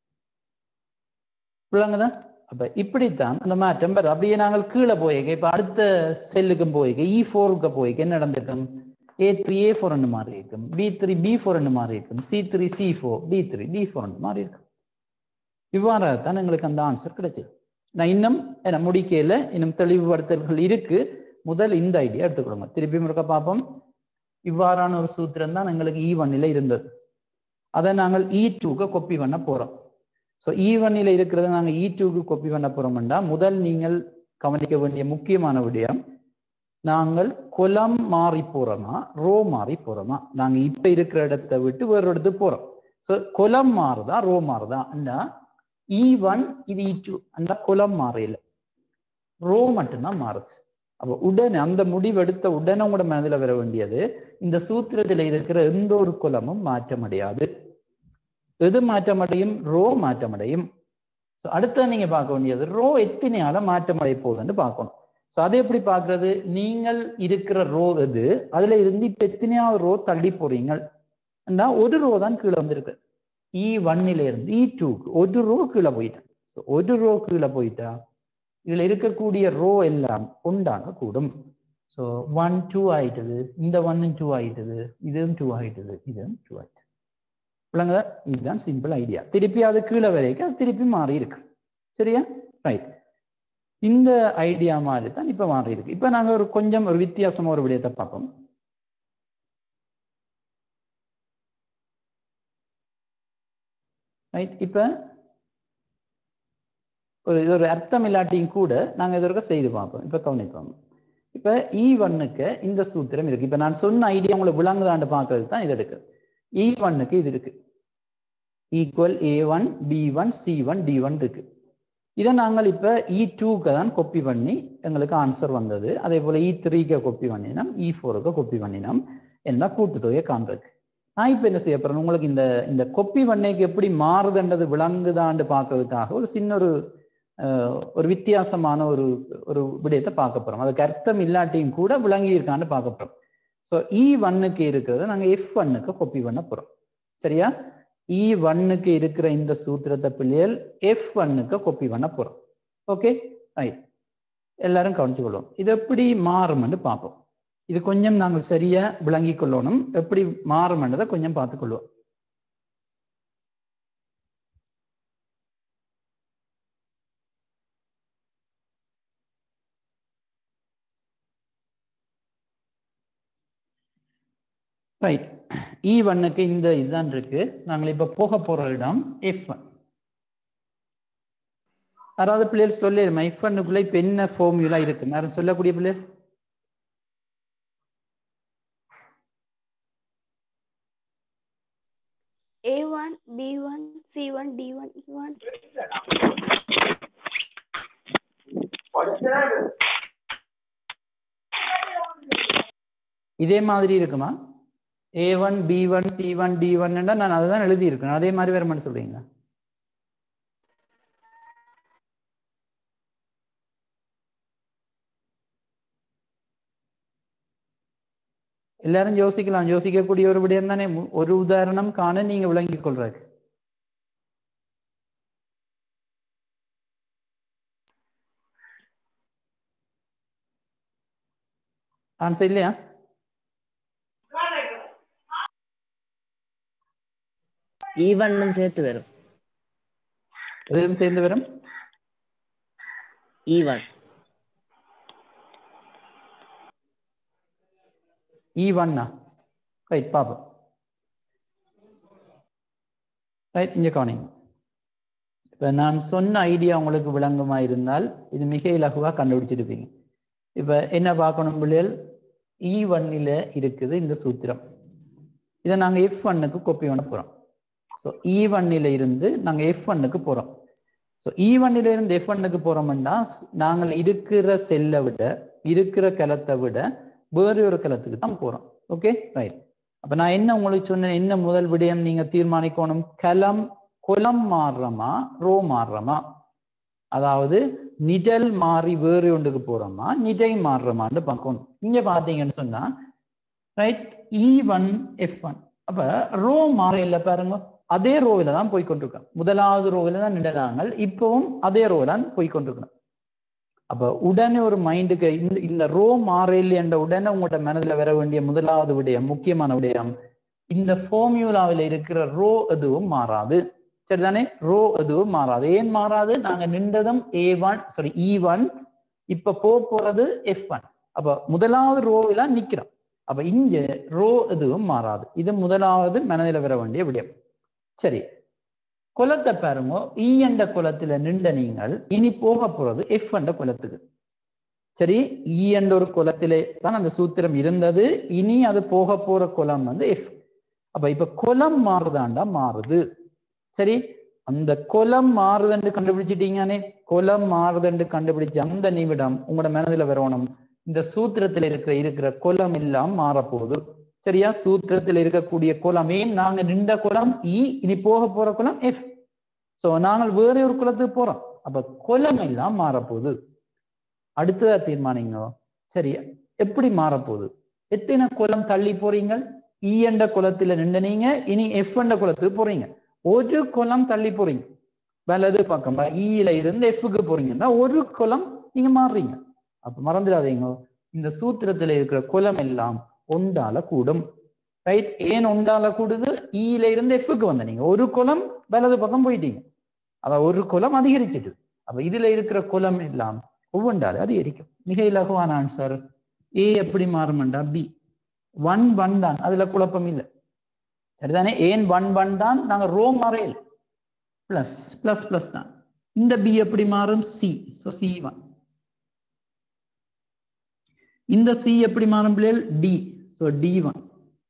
விளங்குதா அப்ப இப்படித்தான் அந்த மாற்றம் வரும் அப்படியே நாங்கள் கீழே போயிருக்க இப்ப அடுத்த செல்லுக்கும் போயிருக்க இ ஃபோருக்கு போயிருக்க என்ன நடந்திருக்கும் ஏ த்ரீ ஏ ஃபோர் மாறி இருக்கும் பி த்ரீ பி ஃபோர் மாறி இருக்கும் C three C four D three D four மாறி இருக்கும் இவ்வாறாகத்தான் எங்களுக்கு அந்த ஆன்சர் கிடைச்சது நான் இன்னும் என்ன முடிக்கையில இன்னும் தெளிவுபடுத்தல்கள் இருக்கு முதல் இந்த ஐடியா எடுத்துக்கொள்ளுங்க திருப்பி முறுக்க பார்ப்போம் இவ்வாறான ஒரு சூத்திரம் தான் எங்களுக்கு இ ஒன்னில இருந்தது அதை நாங்கள் இ டூக்கு கொப்பி பண்ண போறோம் ஸோ இ ஒன்னில இருக்கிறத நாங்கள் இ டூக்கு கொப்பி பண்ண போறோம்னா முதல் நீங்கள் கவனிக்க வேண்டிய முக்கியமான விடயம் நாங்கள் குலம் மாறி போறோமா ரோ மாறி போறோமா நாங்க இப்ப இருக்கிற இடத்தை விட்டு வேற இடத்துக்கு போறோம் ஸோ குலம் மாறுதா ரோ மாறுதா இ ஒன் இது இ டூ அந்த குலம் மாறையில ரோ மட்டும்தான் மாறுது அப்ப உடனே அந்த முடிவெடுத்த உடனே கூட மனதில் வர வேண்டியது இந்த சூத்திரத்துல இருக்கிற எந்த ஒரு குலமும் மாற்றமடையாது எது மாற்றமடையும் ரோ மாற்றமடையும் ஸோ அடுத்த நீங்க பார்க்க வேண்டியது ரோ எத்தனையால மாற்றமடைய போகுதுன்னு பார்க்கணும் ஸோ அதை எப்படி பார்க்கறது நீங்கள் இருக்கிற ரோ எது அதுல இருந்து இப்ப எத்தனையாவது ரோ தள்ளி போறீங்க ஒரு ரோ தான் கீழே வந்திருக்கு இ ஒன்னில இருந்து இ டூக்கு ஒரு ரோ கீழே போயிட்டேன் ஸோ ஒரு ரோ கீழே போயிட்டா இதுல இருக்கக்கூடிய ரோ எல்லாம் உண்டாக கூடும் ஸோ ஒன் டூ ஆயிட்டது இந்த ஒன்னு டூ ஆயிட்டது இதுவும் டூ ஆயிட்டது இதுவும் டூ ஆயிட்டது விளங்குதா இதுதான் சிம்பிள் ஐடியா திருப்பி அது கீழே வரைக்கும் அது திருப்பி மாறி இருக்கு சரியா ரைட் இந்த ஐடியா மாதிரி தான் இப்ப மாறி இருக்கு இப்ப நாங்க ஒரு கொஞ்சம் ஒரு வித்தியாசமா ஒரு விடயத்தை பார்ப்போம் ரைட் இப்ப ஒரு இது ஒரு அர்த்தம் இல்லாட்டியும் கூட நாங்க இதற்கு செய்து பார்ப்போம் இப்ப கவனிப்போம் இப்ப இ ஒன்னுக்கு இந்த சூத்திரம் இருக்கு இப்ப நான் சொன்ன ஐடியா உங்களுக்கு விளங்குதாண்டு பாக்குறதுக்கு தான் இது எடுக்கு இ ஒன்னுக்கு இது இருக்கு equal A one B one C one D one இருக்கு இதை நாங்கள் இப்ப இ டூக்கு தான் கொப்பி பண்ணி எங்களுக்கு ஆன்சர் வந்தது அதே போல இ த்ரீக்கு கொப்பி பண்ணினோம் இ ஃபோருக்கு கொப்பி பண்ணினோம் என்ன கூட்டுத்தொகையை காண்றதுக்கு நான் இப்ப என்ன செய்ய போறேன் உங்களுக்கு இந்த இந்த கொப்பி பண்ணைக்கு எப்படி மாறுதுன்றது விளங்குதான்னு பார்க்கறதுக்காக ஒரு சின்ன ஒரு ஒரு வித்தியாசமான ஒரு ஒரு விடயத்தை பார்க்க போறோம் அதுக்கு அர்த்தம் இல்லாட்டியும் கூட விளங்கி இருக்கான்னு பார்க்க போறோம் ஸோ இ ஒன்னுக்கு இருக்கிறத நாங்க எஃப் ஒன்னுக்கு கொப்பி பண்ண போறோம் சரியா இ ஒன்னுக்கு இருக்கிற இந்த சூத்திரத்தை பிள்ளைகள் எஃப் ஒன்னுக்கு கொப்பி பண்ண போறோம் ஓகே ரைட் எல்லாரும் கவனிச்சு கொள்வோம் இது எப்படி மாறும்னு பார்ப்போம் இது கொஞ்சம் நாங்கள் சரியா விளங்கி கொள்ளணும் எப்படி மாறும்ன்றதை கொஞ்சம் பார்த்துக்கொள்வோம் ரைட் இ ஒன்னுக்கு இந்த இதுதான் இருக்கு நாங்கள் இப்ப போக போற இடம் எஃப் ஒன் யாராவது பிள்ளைகள் சொல்லிடுமா எஃப் ஒன்னுக்குள்ள இப்ப என்ன ஃபார்முலா இருக்கு யாரும் சொல்லக்கூடிய பிள்ளைகள் A1, B1, C1, D1, E1. இதே மாதிரி இருக்குமா A one B one C one D one நான் அதை தான் எழுதி இருக்கேன் அதே மாதிரி வேற மாதிரி சொல்றீங்க எல்லாரும் யோசிக்கலாம் யோசிக்கக்கூடிய ஒரு விடயம் தானே ஒரு உதாரணம் காண நீங்க விளங்கிக் கொள்றாரு ஆன்சர் இல்லையா ஈவன்னும் சேர்த்து வரும் எதுவும் சேர்ந்து வரும் ஈவன் இ ஒன்னா ரைட் பார்ப்போம் ரைட் இங்கே கவனிங்க இப்போ நான் சொன்ன ஐடியா உங்களுக்கு விளங்குமா இருந்தால் இது மிக இலகுவாக கண்டுபிடிச்சிருப்பீங்க இப்போ என்ன பார்க்கணும் பிள்ளைகள் இ ஒன்னில் இருக்குது இந்த சூத்திரம் இதை நாங்கள் எஃப் ஒன்னுக்கு கொப்பி பண்ண போகிறோம் ஸோ இ ஒன்னில் இருந்து நாங்கள் எஃப் ஒன்னுக்கு போகிறோம் ஸோ இ ஒன்னில் இருந்து எஃப் ஒன்னுக்கு போகிறோம்னா நாங்கள் இருக்கிற செல்லை விட இருக்கிற கலத்தை விட வேறு ஒரு கலத்துக்கு தான் போகிறோம் ஓகே ரைட் அப்போ நான் என்ன உங்களுக்கு சொன்னேன் என்ன முதல் விடயம் நீங்கள் தீர்மானிக்கணும் கலம் குலம் மாறுறோமா ரோ மாறுறோமா அதாவது நிழல் மாறி வேறு ஒன்றுக்கு போறோமா நிஜை மாறுறோமான்னு பார்க்கணும் இங்க பாத்தீங்கன்னு சொன்னா right E one F one அப்ப ரோ மாற இல்லை பாருங்க அதே ரோவில தான் போய் கொண்டிருக்கோம் முதலாவது ரோவில தான் நின்றாங்க இப்பவும் அதே ரோவில தான் போய் கொண்டிருக்கணும் அப்ப உடனே ஒரு மைண்டுக்கு இந்த இந்த ரோ மாறையில் என்ற உடனே உங்களோட மனதில் வர வேண்டிய முதலாவது விடயம் முக்கியமான விடயம் இந்த ஃபார்மியூலாவில் இருக்கிற ரோ எதுவும் மாறாது சரிதானே ரோ எதுவும் மாறாது ஏன் மாறாது நாங்க நின்றதும் A one sorry E one இப்ப போ போறது எஃப் ஒன் அப்ப முதலாவது ரோவில நிக்கிறோம் அப்ப இங்க ரோ எதுவும் மாறாது இது முதலாவது மனதில் வர வேண்டிய விடயம் சரி குலத்தை பாருங்க இ என்ற குலத்துல நின்ற நீங்கள் இனி போக போறது எஃப் என்ற குலத்துக்கு சரி இ என்ற ஒரு குலத்திலே தான் அந்த சூத்திரம் இருந்தது இனி அது போக போற குலம் வந்து எஃப் அப்ப இப்ப குலம் மாறுதாண்டா மாறுது சரி அந்த குலம் மாறுதுன்னு கண்டுபிடிச்சிட்டீங்கன்னே குலம் மாறுதுன்னு கண்டுபிடிச்ச அந்த நிமிடம் உங்களோட மனதில் வரணும் இந்த சூத்திரத்துல இருக்கிற இருக்கிற குலம் எல்லாம் மாறப்போகுது சரியா சூத்திரத்தில் இருக்கக்கூடிய குலம் ஏன் நாங்க நின்ற குலம் இ இனி போக போற குலம் எஃப் சோ நாங்கள் வேற ஒரு குலத்துக்கு போறோம் அப்ப குலம் எல்லாம் மாறப்போகுது அடுத்ததா தீர்மானிங்க சரி எப்படி மாறப்போகுது எத்தனை குலம் தள்ளி போறீங்க இ என்ற குலத்துல நின்று நீங்க இனி எஃப் என்ற குலத்துக்கு போறீங்க ஒரு குலம் தள்ளி போறீங்க வலது பக்கம் ஈல இருந்து எஃப்க்கு போறீங்கன்னா ஒரு குலம் நீங்க மாறுறீங்க அப்ப மறந்துடாதீங்க இந்த சூத்திரத்துல இருக்கிற குலம் எல்லாம் ஒண்டால கூடும் ரைட் ஏன் ஒண்டால கூடுது ஈல இருந்து எஃப்க்கு வந்த நீங்க ஒரு குலம் வலது பக்கம் போயிட்டீங்க அதான் ஒரு குலம் அதிகரிச்சிட்டு அப்ப இதுல இருக்கிற குலம் எல்லாம் ஒவ்வொன்றால அதிகரிக்கும் மிக இலகுவான ஆன்சர் ஏ எப்படி மாறுமெண்டா பி ஒன் ஒன் தான் அதுல குழப்பம் இல்லை சரிதானே ஏன் ஒன் ஒன் தான் நாங்க ரோ மாறையில் பிளஸ் பிளஸ் பிளஸ் தான் இந்த பி எப்படி மாறும் சி ஸோ சி ஒன் இந்த சி எப்படி மாறும் பிள்ளைகள் டி ஸோ டி ஒன்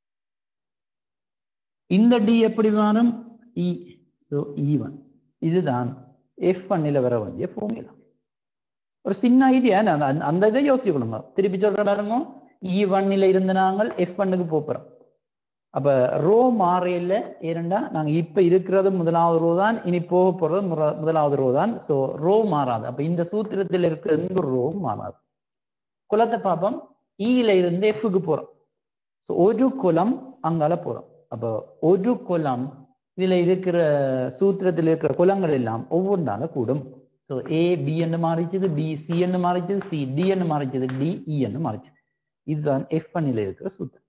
இந்த டி எப்படி மாறும் இ ஸோ இ ஒன் இதுதான் எஃப் ஒன்னில் வர வேண்டிய ஃபார்முலா ஒரு சின்ன ஐடியா அந்த இதை யோசிக்கணுங்க திருப்பி சொல்ற பாருங்க இ ஒன்னில் இருந்து நாங்கள் எஃப் ஒன்னுக்கு போகிறோம் அப்ப ரோ மாறையில ஏனண்டா நாங்க இப்ப இருக்கிறது முதலாவது ரோ தான் இனி போக போறது முதலாவது ரோ தான் சோ ரோ மாறாது அப்ப இந்த சூத்திரத்தில் இருக்கிற எந்த ரோ மாறாது குலத்தை பார்ப்போம் ஈல இருந்து எஃப்க்கு போறோம் ஸோ ஒரு குலம் அங்கால போறோம் அப்போ ஒரு குலம் இதுல இருக்கிற சூத்திரத்தில் இருக்கிற குலங்கள் எல்லாம் ஒவ்வொன்றால கூடும் ஸோ ஏ பி என்று மாறிச்சது பி சி என்று மாறிச்சது சி டி என்று மாறிச்சது டி இ என்று மாறிச்சது இதுதான் எஃப் ஒன்னில் இருக்கிற சூத்திரம்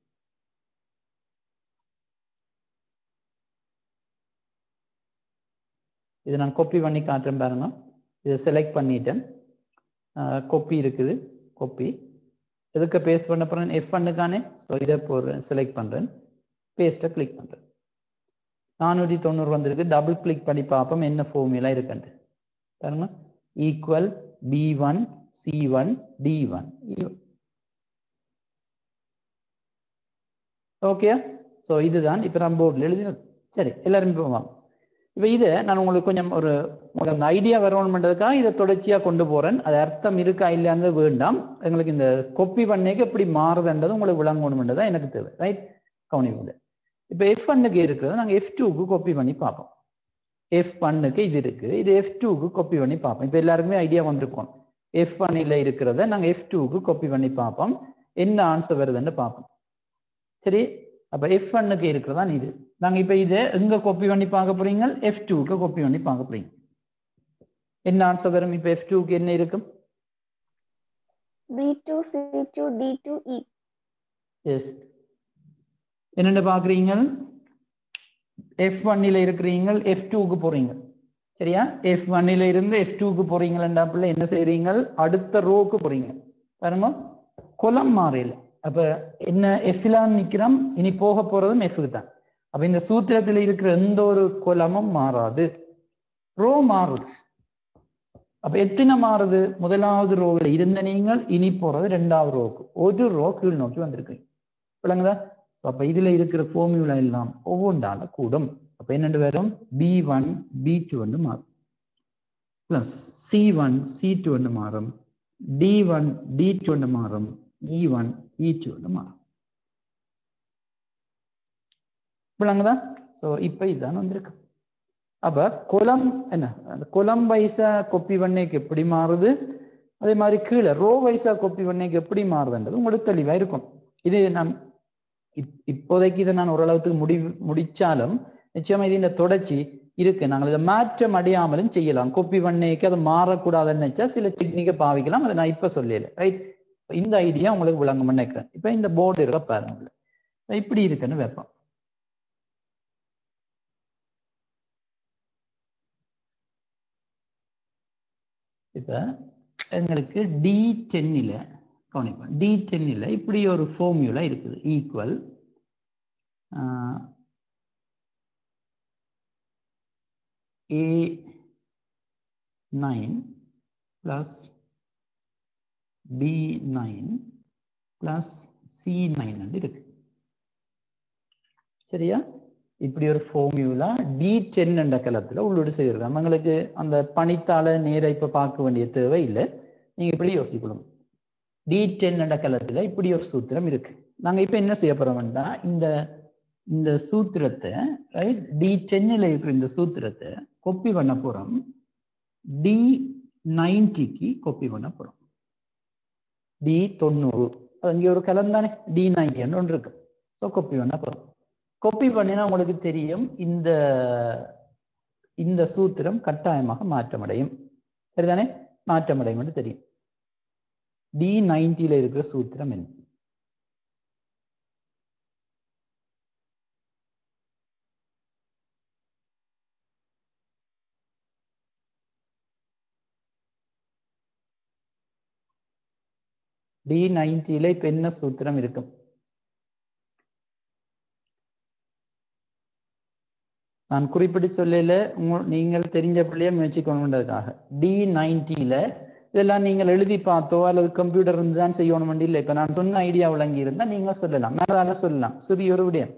இதை நான் கொப்பி பண்ணி காட்டுறேன் பாருங்க இதை செலக்ட் பண்ணிட்டேன் கொப்பி இருக்குது கொப்பி எதுக்கு பேஸ்ட் பண்ண போறேன் எஃப் பண்ணுக்கானே ஸோ இதை போடுறேன் செலக்ட் பண்ணுறேன் பேஸ்ட்டை கிளிக் பண்ணுறேன் நானூற்றி தொண்ணூறு வந்திருக்கு டபுள் கிளிக் பண்ணி பார்ப்போம் என்ன ஃபார்முலா இருக்குன்ட்டு பாருங்க equal B one C one D one okay so இதுதான் இப்போ நான் போர்டில் எழுதினது சரி எல்லாரும் போவாங்க இப்போ இதை நான் உங்களுக்கு கொஞ்சம் ஒரு உங்களுக்கு அந்த ஐடியா வரணுன்றதுக்காக இதை தொடர்ச்சியாக கொண்டு போகிறேன் அது அர்த்தம் இருக்கா இல்லையானது வேண்டாம் எங்களுக்கு இந்த கொப்பி பண்ணைக்கு எப்படி மாறுதுன்றது உங்களுக்கு விளங்கணுன்றது எனக்கு தேவை ரைட் கவனிங்க இப்போ எஃப் ஒன்னுக்கு இருக்கிறது நாங்கள் எஃப் டூக்கு கொப்பி பண்ணி பார்ப்போம் எஃப் ஒன்னுக்கு இது இருக்கு இது எஃப் டூக்கு கொப்பி பண்ணி பார்ப்போம் இப்போ எல்லாருக்குமே ஐடியா வந்திருக்கும் எஃப் ஒன்னில் இருக்கிறத நாங்கள் எஃப் டூக்கு கொப்பி பண்ணி பார்ப்போம் என்ன ஆன்சர் வருதுன்னு பார்ப்போம் சரி அப்போ எஃப் ஒன்னுக்கு இருக்கிறதா இது நாங்கள் இப்போ இதை எங்கே கொப்பி பண்ணி பார்க்க போறீங்க எஃப் டூக்கு கொப்பி பண்ணி பார்க்க போறீங்க என்ன ஆன்சர் வரும் இப்போ எஃப் டூக்கு என்ன இருக்கும் B2, C2, D2, E. S என்னென்ன பார்க்குறீங்க எஃப் ஒன்னில் இருக்கிறீங்க எஃப் டூக்கு போறீங்க சரியா எஃப் ஒன்னில் இருந்து எஃப் டூக்கு போறீங்களாண்டாப்புல என்ன செய்றீங்க அடுத்த ரோக்கு போறீங்க பாருங்க குலம் மாறையில் அப்ப என்ன எஃப்லான் நிக்கிறோம் இனி போக போறதும் எஃப்க்கு தான் அப்ப இந்த சூத்திரத்துல இருக்கிற எந்த ஒரு குலமும் மாறாது ரோ மாறுது அப்ப எத்தனை மாறுது முதலாவது ரோவில் இருந்த நீங்கள் இனி போறது ரெண்டாவது ரோவுக்கு ஒரு ரோ கீழ் நோக்கி வந்திருக்கீங்க விளங்குதா So, அப்ப இதுல இருக்கிற ஃபார்முலா எல்லாம் ஒவ்வொன்றால கூடும் அப்ப என்னென்று வரும் பி ஒன் பி டூ வந்து மாறும் plus C one C two வந்து மாறும் டி ஒன் டி டூ வந்து மாறும் இ ஒன் இ டூ வந்து மாறும் விளங்குதா ஸோ இப்போ இதுதான் வந்திருக்கு அப்ப குலம் என்ன அந்த குலம் வைஸா கொப்பி வண்ணைக்கு எப்படி மாறுது அதே மாதிரி கீழே ரோ வைஸா கொப்பி வண்ணைக்கு எப்படி மாறுதுன்றது உங்களுக்கு தெளிவா இருக்கும் இது நான் இப்- இப்போதைக்கு இதை நான் ஓரளவுக்கு முடி முடிச்சாலும் நிச்சயமா இது இந்த தொடர்ச்சி இருக்கு நாங்கள் இதை மாற்றம் அடையாமலும் செய்யலாம் கொப்பி வண்ணைக்கு அது மாறக்கூடாதுன்னு நினைச்சா சில டெக்னிக்கை பாவிக்கலாம் அதை நான் இப்ப சொல்லல ரைட் இந்த ஐடியா உங்களுக்கு விளங்கும் நினைக்கிறேன் இப்ப இந்த போர்டு இருக்க பாருங்க இப்ப இப்படி இருக்குன்னு வைப்போம் இப்ப எங்களுக்கு டி டென்னில் கவனிப்போம் டி டென்னில் இப்படி ஒரு ஃபார்முலா இருக்குது equal A nine plus B nine plus C nine இருக்கு சரியா இப்படி ஒரு ஃபார்முலா டி டென் என்ற கலத்துல உள்ளோடு செய்திருக்கோம் நம்மங்களுக்கு அந்த பணித்தாள நேர இப்ப பார்க்க வேண்டிய தேவை இல்லை நீங்க இப்படி யோசிக்கணும் டி டென் என்ற கலத்துல இப்படி ஒரு சூத்திரம் இருக்கு நாங்க இப்ப என்ன செய்ய போறோம்னா இந்த இந்த சூத்திரத்தை ரைட் டி டென்னில் இருக்கிற இந்த சூத்திரத்தை கொப்பி பண்ண போறோம் டி நைன்டிக்கு கொப்பி பண்ண போறோம் டி தொண்ணூறு அது இங்க ஒரு கலம் தானே டி நைன்டி ஒன்று இருக்கு ஸோ கொப்பி பண்ண போறோம் கொப்பி பண்ணினா உங்களுக்கு தெரியும் இந்த இந்த சூத்திரம் கட்டாயமாக மாற்றமடையும் சரிதானே மாற்றமடையும் என்று தெரியும் டி நைன்டில இருக்கிற சூத்திரம் என்ன டி நைன்டில இப்ப என்ன சூத்திரம் இருக்கும் நான் குறிப்பிட்டு சொல்லல உங்க- நீங்கள் தெரிஞ்ச பிள்ளைய முயற்சி கொண்டுன்றதுக்காக டி நைன்டில இதெல்லாம் நீங்கள் எழுதி பார்த்தோ அல்லது கம்ப்யூட்டர் இருந்து தான் செய்யணும் இல்லை இப்ப நான் சொன்ன ஐடியா விளங்கி இருந்தா நீங்க சொல்லலாம் மேலால சொல்லலாம் சிறிய ஒரு விடயம்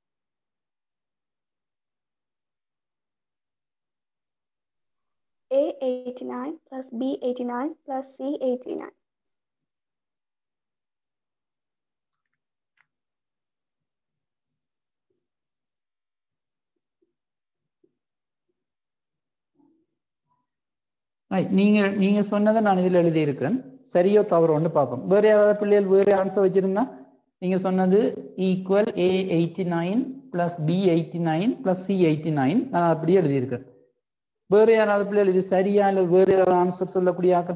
A89 plus B89 plus C89. Right. நீங்க நீங்க சொன்னதை நான் இதுல எழுதி இருக்கிறேன் சரியோ தவறோ ஒன்று பார்ப்போம் வேற யாராவது பிள்ளைகள் வேற ஆன்சர் வச்சிருந்தா நீங்க சொன்னது equal A eighty nine plus B eighty nine plus C eighty nine நான் அப்படியே எழுதியிருக்கேன் வேற யாராவது பிள்ளைகள் இது சரியா இல்லை வேற யாராவது ஆன்சர் சொல்லக்கூடிய ஆக்கள்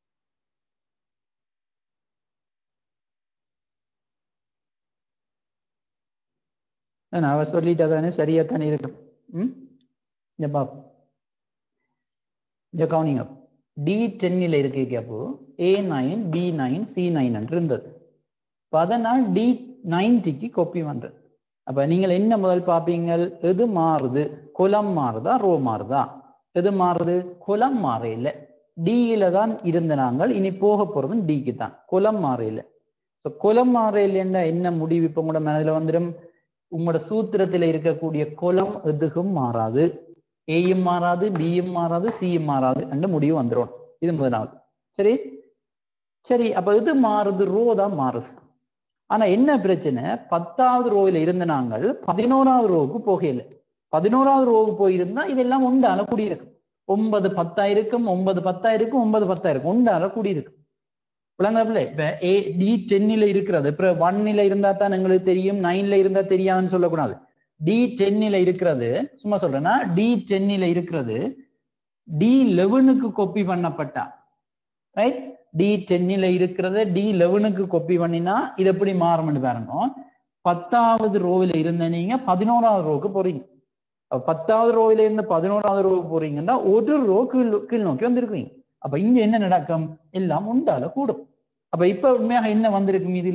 நான் அவ சொல்லிட்டா தானே சரியா தானே இருக்கும் ம் இங்க பாப்போம் இங்க கவுனிங்க டி டென்னில் இருக்க அப்போ A nine B nine C nine என்று இருந்தது அப்ப அதனால் டி நைன்டிக்கு கொப்பி பண்றது அப்ப நீங்கள் என்ன முதல் பார்ப்பீங்க எது மாறுது குலம் மாறுதா ரோ மாறுதா எது மாறுது குலம் மாற இல்லை டியில தான் இருந்த நாங்கள் இனி போக போறதும் டிக்கு தான் குலம் மாற இல்லை ஸோ குலம் மாற இல்லைன்னா என்ன முடிவு இப்ப உங்களோட மனதில் வந்துடும் உங்களோட சூத்திரத்துல இருக்கக்கூடிய குலம் எதுவும் மாறாது ஏயும் மாறாது பியும் மாறாது சியும் மாறாது என்று முடிவு வந்துடும் இது முதலாவது சரி சரி அப்ப இது மாறுது ரோ தான் மாறுது ஆனா என்ன பிரச்சனை பத்தாவது ரோவில் இருந்த நாங்கள் பதினோராவது ரோவுக்கு போகல பதினோராவது ரோவுக்கு போயிருந்தா இதெல்லாம் உண்டால குடியிருக்கும் ஒன்பது பத்தாயிருக்கும் ஒன்பது பத்தாயிருக்கும் ஒன்பது பத்தாயிருக்கும் உண்டால குடியிருக்கும் விளங்கப்பில்ல இப்ப ஏ டி டென்னில இருக்கிறது இப்ப ஒன்னில இருந்தா தான் எங்களுக்கு தெரியும் நைன்ல இருந்தா தெரியாதுன்னு சொல்லக்கூடாது டி டென்னில இருக்கிறது சும்மா சொல்றேன்னா டி டென்னில இருக்கிறது டி லெவனுக்கு கொப்பி பண்ணப்பட்டா ரைட் டி டென்னில இருக்கிறத டி லெவனுக்கு கொப்பி பண்ணினா இது எப்படி மாறும்னு பாருங்க பத்தாவது ரோவில் இருந்த நீங்க பதினோராவது ரோவுக்கு போறீங்க அப்ப பத்தாவது ரோவில இருந்து பதினோராவது ரோவுக்கு போறீங்கன்னா ஒரு ரோ கீழ் கீழ் நோக்கி வந்திருக்கீங்க அப்ப இங்க என்ன நடக்கும் எல்லாம் உண்டால கூடும் அப்ப இப்ப உண்மையாக என்ன வந்திருக்கும் இதுல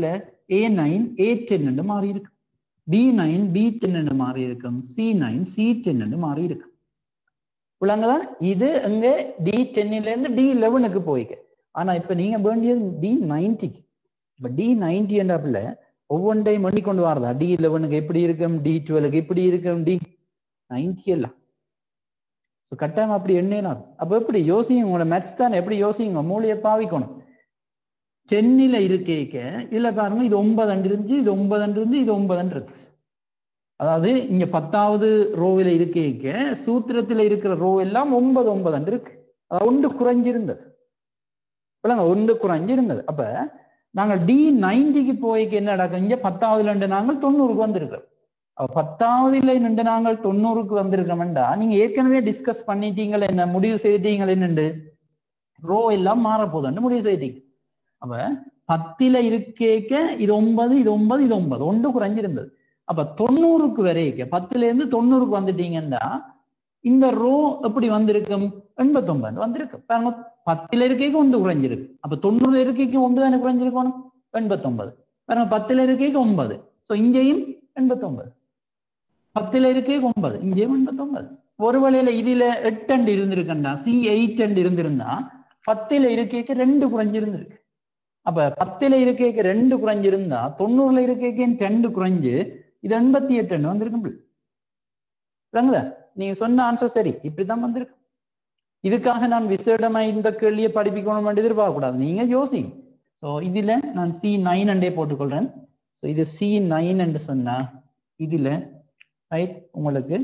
ஏ நைன் ஏ டென் என்று மாறி இருக்கு பி நைன் பி டென் என்று மாறி இருக்கும் சி நைன் சி டென் என்று மாறி இருக்கு விளங்குதா இது அங்க டி டென்னில இருந்து டி லெவனுக்கு போய்க்க ஆனா இப்ப நீங்க வேண்டியது டி நைன்டிக்கு இப்ப டி நைன்டி என்றாப்புல ஒவ்வொன்றையும் பண்ணி கொண்டு வரதா டி லெவனுக்கு எப்படி இருக்கும் டி டுவெலுக்கு எப்படி இருக்கும் டி நைன்டி எல்லாம் ஸோ கட்டாயம் அப்படி எண்ணலாம் அப்ப எப்படி யோசிங்க உங்களோட மேத்ஸ் தான் எப்படி யோசிங்க மூளையை பாவிக்கணும் டென்னில இருக்கேக்க இதுல பாருங்க இது ஒன்பது அண்டு இருந்துச்சு இது ஒன்பது அண்டு இருந்து இது ஒன்பது அண்டு இருக்கு அதாவது இங்க பத்தாவது ரோவில இருக்கேக்க சூத்திரத்துல இருக்கிற ரோ எல்லாம் ஒன்பது ஒன்பது அண்டு இருக்கு அது ஒன்று குறைஞ்சிருந்தது இல்லைங்க ஒன்று குறைஞ்சிருந்தது அப்ப நாங்கள் டி நைன்டிக்கு போய்க்கு என்ன நடக்கும் இங்க பத்தாவதுல இருந்து நாங்கள் தொண்ணூறுக்கு வந்திருக்கிறோம் அப்ப பத்தாவதுல நின்று நாங்கள் தொண்ணூறுக்கு வந்திருக்கோம்டா நீங்க ஏற்கனவே டிஸ்கஸ் பண்ணிட்டீங்களே என்ன முடிவு செய்துட்டீங்களே என்னண்டு ரோ எல்லாம் மாறப்போகுதுன்னு முடிவு செய்துட்டீங்க அப்ப பத்தில இருக்கேக்க இது ஒன்பது இது ஒன்பது இது ஒன்பது ஒன்று குறைஞ்சிருந்தது அப்ப தொண்ணூறுக்கு வரைக்க பத்துல இருந்து தொண்ணூறுக்கு வந்துட்டீங்கன்னா இந்த ரோ எப்படி வந்திருக்கும் எண்பத்தொன்பது வந்திருக்கும் பாருங்க பத்துல இருக்கைக்கு ஒன்று குறைஞ்சிருக்கு அப்ப தொண்ணூறு இருக்கைக்கு ஒன்று தானே குறைஞ்சிருக்கணும் எண்பத்தொன்பது பாருங்க பத்துல இருக்கைக்கு ஒன்பது ஸோ இங்கேயும் எண்பத்தொன்பது பத்துல இருக்கைக்கு ஒன்பது இங்கேயும் எண்பத்தொன்பது ஒரு வழியில இதுல எட்டு அண்டு இருந்திருக்கண்டா சி எயிட் அண்டு இருந்திருந்தா பத்துல இருக்கைக்கு ரெண்டு குறைஞ்சிருந்திருக்கு அப்ப பத்துல இருக்கைக்கு ரெண்டு குறைஞ்சிருந்தா தொண்ணூறுல இருக்கைக்கு ரெண்டு குறைஞ்சு இது எண்பத்தி எட்டு அண்டு வந்திருக்கு விளங்குதா நீங்க சொன்ன ஆன்சர் சரி இப்படிதான் வந்திருக்கு இதுக்காக நான் விசேடமா இந்த கேள்வியை படிப்பிக்கணும் எதிர்பார்க்க கூடாது நீங்க யோசிங்க ஸோ இதுல நான் சி நைன் அண்டே போட்டுக்கொள்றேன் ஸோ இது சி நைன் என்று சொன்னா இதுல ரைட் உங்களுக்கு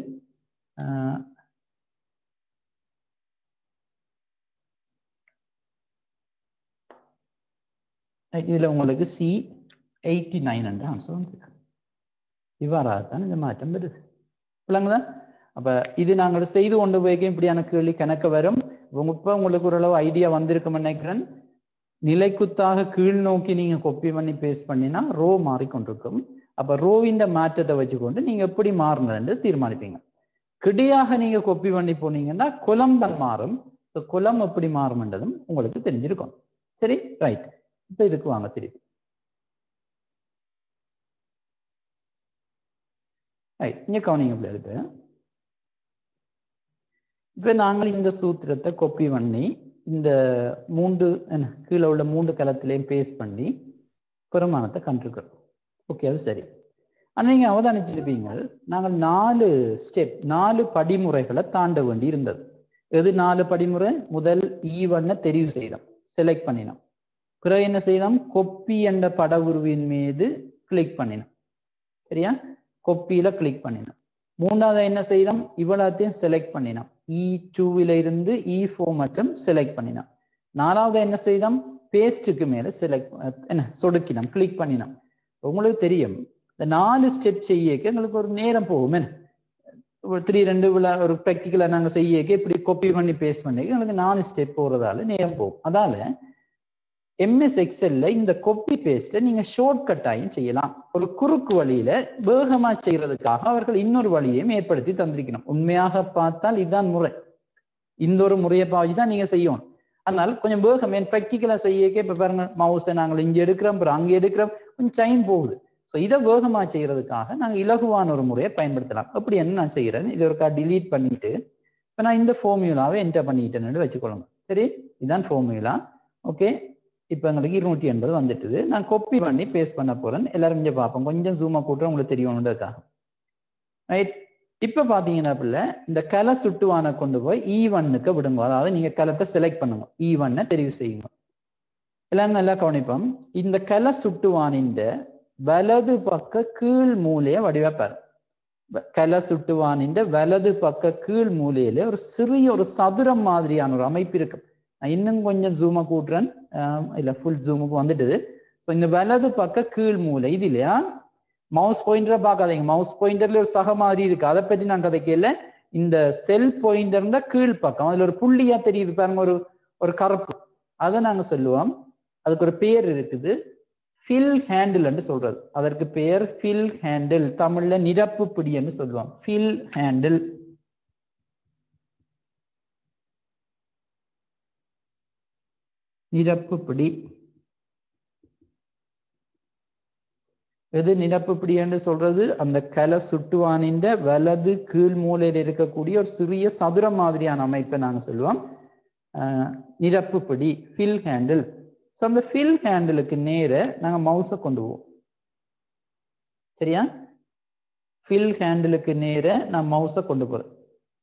இதுல உங்களுக்கு சி எயிட்டி நைன் என்று ஆன்சர் வந்துருக்கு இவ்வாறாகத்தான் இந்த மாற்றம் வருது விளங்குதா அப்ப இது நாங்கள் செய்து கொண்டு போய்க்க இப்படியான கேள்வி கணக்கு வரும் இப்ப உங்களுக்கு ஓரளவு ஐடியா வந்திருக்கும் நினைக்கிறேன் நிலைக்குத்தாக கீழ் நோக்கி நீங்க கொப்பி பண்ணி பேஸ்ட் பண்ணினா ரோ மாறிக்கொண்டிருக்கும் அப்ப ரோவின் மாற்றத்தை வச்சுக்கொண்டு நீங்க எப்படி மாறினது தீர்மானிப்பீங்க கிடையாக நீங்க கொப்பி பண்ணி போனீங்கன்னா குலம் தான் மாறும் ஸோ குலம் எப்படி மாறும்ன்றதும் உங்களுக்கு தெரிஞ்சிருக்கும் சரி ரைட் இப்ப இதுக்கு வாங்க திருப்பி ரைட் இங்க கவனிங்க இப்படி இருக்கு இப்ப நாங்கள் இந்த சூத்திரத்தை கொப்பி பண்ணி இந்த மூன்று என்ன கீழே உள்ள மூன்று களத்திலையும் பேஸ்ட் பண்ணி பெருமானத்தை கண்டிருக்கிறோம் ஓகே அது சரி ஆனால் நீங்கள் அவதானிச்சிருப்பீங்க நாங்கள் நாலு ஸ்டெப் நாலு படிமுறைகளை தாண்ட வேண்டி இருந்தது எது நாலு படிமுறை முதல் ஈவனை தெரிவு செய்தோம் செலக்ட் பண்ணினோம் பிறகு என்ன செய்தோம் கொப்பி என்ற பட உருவின் மீது கிளிக் பண்ணினோம் சரியா கொப்பியில கிளிக் பண்ணினோம் மூணாவது என்ன செய்யறோம் இவ்வளத்தையும் செலக்ட் பண்ணினோம் இ டூவில இருந்து இ ஃபோர் மட்டும் செலக்ட் பண்ணினோம் நாலாவது என்ன செய்தோம் பேஸ்ட்டுக்கு மேல செலக்ட் என்ன சொடுக்கினோம் கிளிக் பண்ணினோம் உங்களுக்கு தெரியும் இந்த நாலு ஸ்டெப் செய்யக்க எங்களுக்கு ஒரு நேரம் போகும் என்ன ஒரு த்ரீ ரெண்டு விழா ஒரு ப்ராக்டிக்கலா நாங்க செய்யக்க இப்படி காப்பி பண்ணி பேஸ்ட் பண்ணி எங்களுக்கு நாலு ஸ்டெப் போறதால நேரம் போகும் அதால எம்எஸ் எக்ஸல்ல இந்த கொப்பி பேஸ்ட்டை நீங்க ஷார்ட் கட்டாயும் செய்யலாம் ஒரு குறுக்கு வழியில வேகமா செய்யறதுக்காக அவர்கள் இன்னொரு வழியையும் ஏற்படுத்தி தந்திருக்கணும் உண்மையாக பார்த்தால் இதுதான் முறை இந்த ஒரு முறையை பாவிச்சு தான் நீங்க செய்யணும் அதனால கொஞ்சம் வேகம் என் ப்ராக்டிக்கலா செய்யக்க இப்ப பாருங்க மவுஸை நாங்கள் இங்க எடுக்கிறோம் அப்புறம் அங்க எடுக்கிறோம் கொஞ்சம் டைம் போகுது ஸோ இதை வேகமா செய்யறதுக்காக நாங்க இலகுவான ஒரு முறையை பயன்படுத்தலாம் அப்படி என்ன நான் செய்யறேன் இது ஒருக்கா டிலீட் பண்ணிட்டு இப்போ நான் இந்த ஃபார்முலாவை என்டர் பண்ணிட்டேன்னு வச்சுக்கொள்ளுங்க சரி இதுதான் ஃபார்முலா ஓகே இப்போ எங்களுக்கு இருநூற்றி எண்பது வந்துட்டுது நான் கொப்பி பண்ணி பேஸ்ட் பண்ண போறேன் எல்லாரும் இங்கே பார்ப்போம் கொஞ்சம் ஜூமா கூட்டுறோம் உங்களுக்கு தெரியணுன்றதுக்காக ரைட் இப்போ பார்த்தீங்கன்னா பிள்ளை இந்த கலை சுட்டுவானை கொண்டு போய் இ ஒன்னுக்கு விடுங்க அதாவது நீங்க கலத்தை செலக்ட் பண்ணுங்க இ ஒன்னை தெரிவு செய்யுங்க எல்லாரும் நல்லா கவனிப்போம் இந்த கலை சுட்டுவானின் வலது பக்க கீழ் மூலைய வடிவப்பார் கலை சுட்டுவானின் வலது பக்க கீழ் மூலையில ஒரு சிறிய ஒரு சதுரம் மாதிரியான ஒரு அமைப்பு இருக்கு நான் இன்னும் கொஞ்சம் ஜூமை கூட்டுறேன் இல்லை ஃபுல் ஜூமுக்கு வந்துட்டுது ஸோ இந்த வலது பக்க கீழ் மூலை இது இல்லையா மவுஸ் பாயிண்டரை பார்க்காதீங்க மவுஸ் பாயிண்டர்ல ஒரு சக மாதிரி இருக்கு அதை பற்றி நான் கதைக்கல இந்த செல் பாயிண்டர்ன்ற கீழ் பக்கம் அதுல ஒரு புள்ளியா தெரியுது பாருங்க ஒரு ஒரு கருப்பு அதை நாங்க சொல்லுவோம் அதுக்கு ஒரு பேர் இருக்குது ஃபில் ஹேண்டில் என்று சொல்றது அதற்கு பெயர் ஃபில் ஹேண்டில் தமிழ்ல நிரப்பு பிடி என்று சொல்லுவோம் ஃபில் ஹேண்டில் நிரப்பு பிடி எது நிரப்புப்பிடி என்று சொல்றது அந்த கலை சுட்டுவானின்ற வலது கீழ் மூலையில் இருக்கக்கூடிய ஒரு சிறிய சதுரம் மாதிரியான அமைப்பை நாங்க சொல்லுவோம் அஹ், நிரப்புப்பிடி ஃபில் ஹேண்டில் ஸோ அந்த ஃபில் ஹேண்டிலுக்கு நேர நாங்க மவுஸை கொண்டு போவோம் சரியா ஃபில் ஹேண்டிலுக்கு நேர நான் மவுஸை கொண்டு போறேன்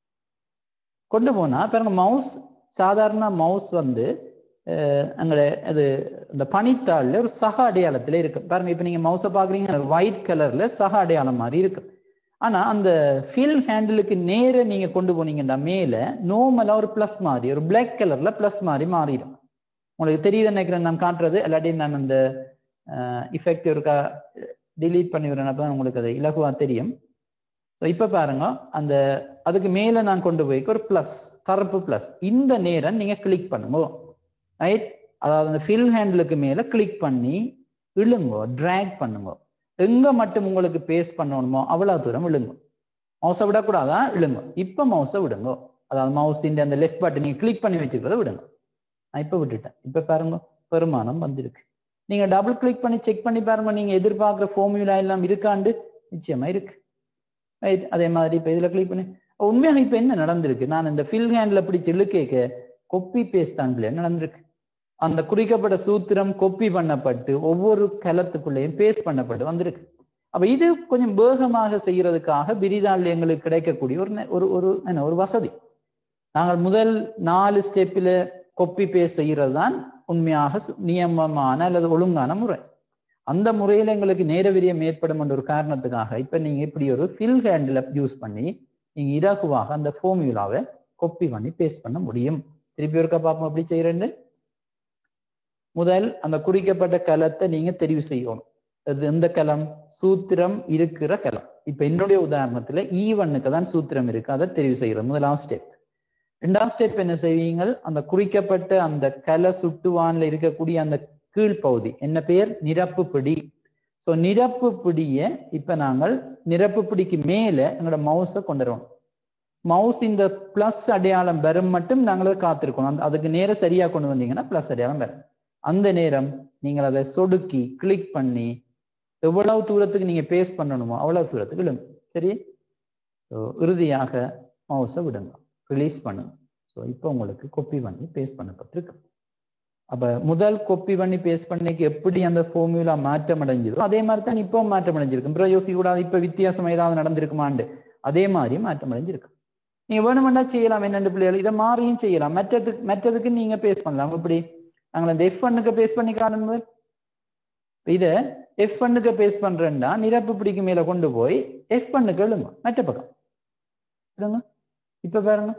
கொண்டு போனா பாருங்க மவுஸ் சாதாரண மவுஸ் வந்து அஹ், அங்கே அது இந்த பனித்தாள்ல ஒரு சக அடையாளத்துல இருக்கு பாருங்க இப்ப நீங்க மவுஸை பாக்குறீங்க ஒயிட் கலர்ல சக அடையாளம் மாதிரி இருக்கு ஆனா அந்த ஃபில் ஹேண்டிலுக்கு நேர நீங்க கொண்டு போனீங்கன்னா மேல நோமலா ஒரு பிளஸ் மாதிரி ஒரு Black கலர்ல பிளஸ் மாதிரி மாறிடும் உங்களுக்கு தெரியுது நினைக்கிறேன் நான் காட்டுறது இல்லாட்டி நான் அந்த இஃபெக்ட் இருக்கா delete பண்ணி விடுறேன் அப்பதான் உங்களுக்கு அது இலகுவா தெரியும் ஸோ இப்போ பாருங்க அந்த அதுக்கு மேல நான் கொண்டு போய் ஒரு ப்ளஸ் கருப்பு ப்ளஸ் இந்த நேரம் நீங்க கிளிக் பண்ணுங்க ரைட் அதாவது அந்த ஃபில் ஹேண்டிலுக்கு மேல கிளிக் பண்ணி இழுங்கோ ட்ராக் பண்ணுங்க எங்க மட்டும் உங்களுக்கு பேஸ்ட் பண்ணணுமோ அவ்வளவு தூரம் இழுங்க மவுஸை விடக்கூடாதா இழுங்க இப்போ மவுஸை விடுங்க அதாவது மவுஸின் அந்த லெஃப்ட் பட்டன் நீங்க கிளிக் பண்ணி வச்சுக்கிறத விடுங்க நான் இப்போ விட்டுட்டேன் இப்போ பாருங்க பெருமானம் வந்திருக்கு நீங்க டபுள் கிளிக் பண்ணி செக் பண்ணி பாருங்க நீங்க எதிர்பார்க்குற ஃபார்முலா எல்லாம் இருக்காண்டு நிச்சயமா இருக்கு ரைட் அதே மாதிரி இப்போ இதுல கிளிக் பண்ணி உண்மையாக இப்போ என்ன நடந்திருக்கு நான் இந்த ஃபில் ஹேண்ட்ல பிடிச்சி இழுக்க கொப்பி பேஸ்ட் தான் பிள்ளை நடந்திருக்கு அந்த குறிக்கப்பட்ட சூத்திரம் கொப்பி பண்ணப்பட்டு ஒவ்வொரு கலத்துக்குள்ளேயும் பேஸ்ட் பண்ணப்பட்டு வந்திருக்கு அப்ப இது கொஞ்சம் வேகமாக செய்யறதுக்காக பிரிதாள் எங்களுக்கு கிடைக்கக்கூடிய ஒரு நெ- ஒரு ஒரு என்ன ஒரு வசதி நாங்கள் முதல் நாலு ஸ்டெப்பில் கொப்பி பேஸ்ட் செய்யறது தான் உண்மையாக சு- நியமமான அல்லது ஒழுங்கான முறை அந்த முறையில எங்களுக்கு நேர விரியம் ஏற்படும் என்ற ஒரு காரணத்துக்காக இப்ப நீங்க இப்படி ஒரு ஃபில் ஹேண்டில் யூஸ் பண்ணி நீங்க இலகுவாக அந்த ஃபார்முலாவை கொப்பி பண்ணி பேஸ்ட் பண்ண முடியும் திருப்பி ஒருக்கா பார்ப்போம் அப்படி செய்யறேன்னு முதல் அந்த குறிக்கப்பட்ட கலத்தை நீங்க தெரிவு செய்யணும் அது எந்த கலம் சூத்திரம் இருக்கிற கலம் இப்ப என்னுடைய உதாரணத்துல ஈவனுக்கு தான் சூத்திரம் இருக்கு அதை தெரிவு செய்யறது முதலாம் ஸ்டெப் ரெண்டாம் ஸ்டெப் என்ன செய்வீங்க அந்த குறிக்கப்பட்ட அந்த கல சுட்டுவான்ல இருக்கக்கூடிய அந்த கீழ்ப்பகுதி என்ன பெயர் நிரப்பு பிடி ஸோ நிரப்பு பிடிய இப்ப நாங்கள் நிரப்பு பிடிக்கு மேல எங்களோட மவுஸை கொண்டு வருவோம் மவுஸ் இந்த பிளஸ் அடையாளம் வரும் மட்டும் நாங்கள் அதை காத்திருக்கணும் அந்த- அதுக்கு நேரம் சரியா கொண்டு வந்தீங்கன்னா பிளஸ் அடையாளம் வரும் அந்த நேரம் நீங்கள் அதை சொடுக்கி கிளிக் பண்ணி எவ்வளவு தூரத்துக்கு நீங்க பேஸ்ட் பண்ணணுமோ அவ்வளவு தூரத்துக்கு விடுங்க சரி ஸோ இறுதியாக மவுஸை விடுங்க ரிலீஸ் பண்ணுங்க ஸோ இப்போ உங்களுக்கு கொப்பி பண்ணி பேஸ்ட் பண்ணப்பட்டிருக்கு அப்ப முதல் கொப்பி பண்ணி பேஸ்ட் பண்ணிக்கு எப்படி அந்த ஃபார்முலா மாற்றம் அடைஞ்சதோ அதே மாதிரி தான் இப்போ மாற்றம் அடைஞ்சிருக்கு பிறகு யோசிக்க கூடாது இப்ப வித்தியாசம் ஏதாவது நடந்திருக்குமாண்டு அதே மாதிரி மாற்றம் அடைஞ்சிருக்கு நீங்க வேணுமெண்டா செய்யலாம் என்னென்று பிள்ளைகள் இதை மாறியும் செய்யலாம் மற்றதுக்கு மற்றதுக்கு நீங்க பேஸ்ட் பண்ணலாம் எப்படி நாங்கள் அந்த எஃப் ஒன்னுக்கு பேஸ்ட் பண்ணி காணும்போது இதை எஃப் ஒன்னுக்கு பேஸ்ட் பண்றேன்னா நிரப்பு பிடிக்கு மேல கொண்டு போய் எஃப் ஒன்னுக்கு எழுங்க மற்ற பக்கம் எழுங்க இப்ப பாருங்க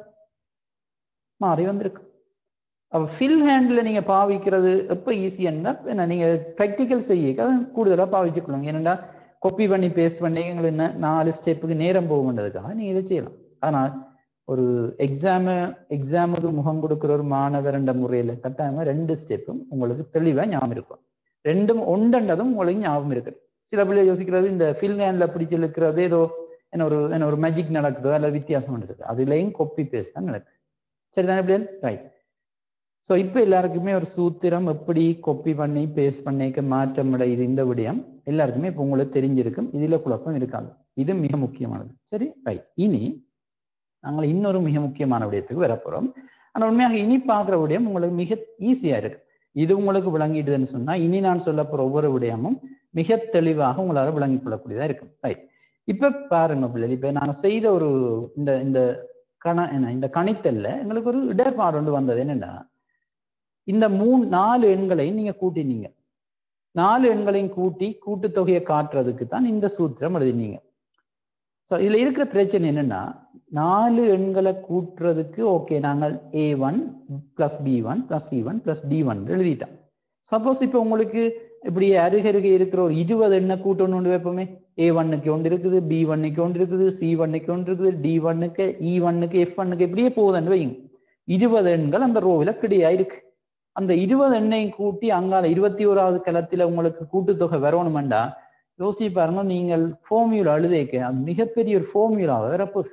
மாறி வந்திருக்கு அப்ப ஃபில் ஹேண்ட்ல நீங்க பாவிக்கிறது எப்ப ஈஸியா என்ன நீங்க ப்ராக்டிக்கல் செய்ய அதை கூடுதலா பாவிச்சுக்கொள்ளுங்க ஏன்னா காப்பி பண்ணி பேஸ்ட் பண்ணி எங்களுக்கு என்ன நாலு ஸ்டெப்புக்கு நேரம் போகுன்றதுக்காக நீங்க இதை செய்யலாம் ஆனால் ஒரு எக்ஸாம எக்ஸாமுக்கு முகம் கொடுக்குற ஒரு மாணவர்ன்ற முறையில கட்டாயமா ரெண்டு ஸ்டெப்பும் உங்களுக்கு தெளிவா ஞாபகம் இருக்கும் ரெண்டும் ஒன்றன்றதும் உங்களுக்கு ஞாபகம் இருக்கு சில பிள்ளை யோசிக்கிறது இந்த ஃபில் ஹேண்ட்ல பிடிச்சி இழுக்கிறது ஏதோ என்ன ஒரு என்ன ஒரு மேஜிக் நடக்குதோ அல்லது வித்தியாசம் நடக்குது அதுலயும் கொப்பி பேஸ்ட் தான் நடக்குது சரிதானே பிள்ளைகள் ரைட் ஸோ இப்போ எல்லாருக்குமே ஒரு சூத்திரம் எப்படி கொப்பி பண்ணி பேஸ்ட் பண்ணிக்க மாற்றம் அடையுது இந்த விடயம் எல்லாருக்குமே இப்போ உங்களுக்கு தெரிஞ்சிருக்கும் இதுல குழப்பம் இருக்காது இது மிக முக்கியமானது சரி ரைட் இனி நாங்கள் இன்னொரு மிக முக்கியமான விடயத்துக்கு வரப்போறோம் ஆனா உண்மையாக இனி பார்க்குற விடயம் உங்களுக்கு மிக ஈஸியா இருக்கு இது உங்களுக்கு விளங்கிடுதுன்னு சொன்னா இனி நான் சொல்ல போற ஒவ்வொரு விடயமும் மிக தெளிவாக உங்களால விளங்கிக் கொள்ளக்கூடியதா இருக்கும் ரைட் இப்ப பாருங்க பிள்ளை இப்ப நாங்க செய்த ஒரு இந்த இந்த கண என்ன இந்த கணித்தல்ல எங்களுக்கு ஒரு இடர்பாடு ஒன்று வந்தது என்னன்னா இந்த மூணு நாலு எண்களையும் நீங்க கூட்டினீங்க நாலு எண்களையும் கூட்டி கூட்டுத்தொகையை காட்டுறதுக்கு தான் இந்த சூத்திரம் எழுதினீங்க ஸோ இதுல இருக்கிற பிரச்சனை என்னன்னா நாலு எண்களை கூட்டுறதுக்கு ஓகே நாங்கள் A one plus B one plus C one plus D one எழுதிட்டோம் சப்போஸ் இப்போ உங்களுக்கு இப்படி அருகருகே இருக்கிற ஒரு இருபது எண்ணை கூட்டணும்னு வைப்போமே ஏ ஒன்னுக்கு ஒன்று இருக்குது பி ஒன்னுக்கு ஒன்று இருக்குது சி ஒன்னுக்கு ஒன்று இருக்குது டி ஒன்னுக்கு இ ஒன்னுக்கு எஃப் ஒன்னுக்கு இப்படியே போகுதுன்னு வைங்க இருபது எண்கள் அந்த ரோவில் கிடையா இருக்கு அந்த இருபது எண்ணையும் கூட்டி அங்கால இருபத்தி ஓராவது களத்துல உங்களுக்கு கூட்டுத்தொகை வரணுமெண்டா யோசிச்சு பாருங்க நீங்கள் ஃபோமியூலா எழுதிக்க அது மிகப்பெரிய ஒரு ஃபோமியூலாவை வரப்போகுது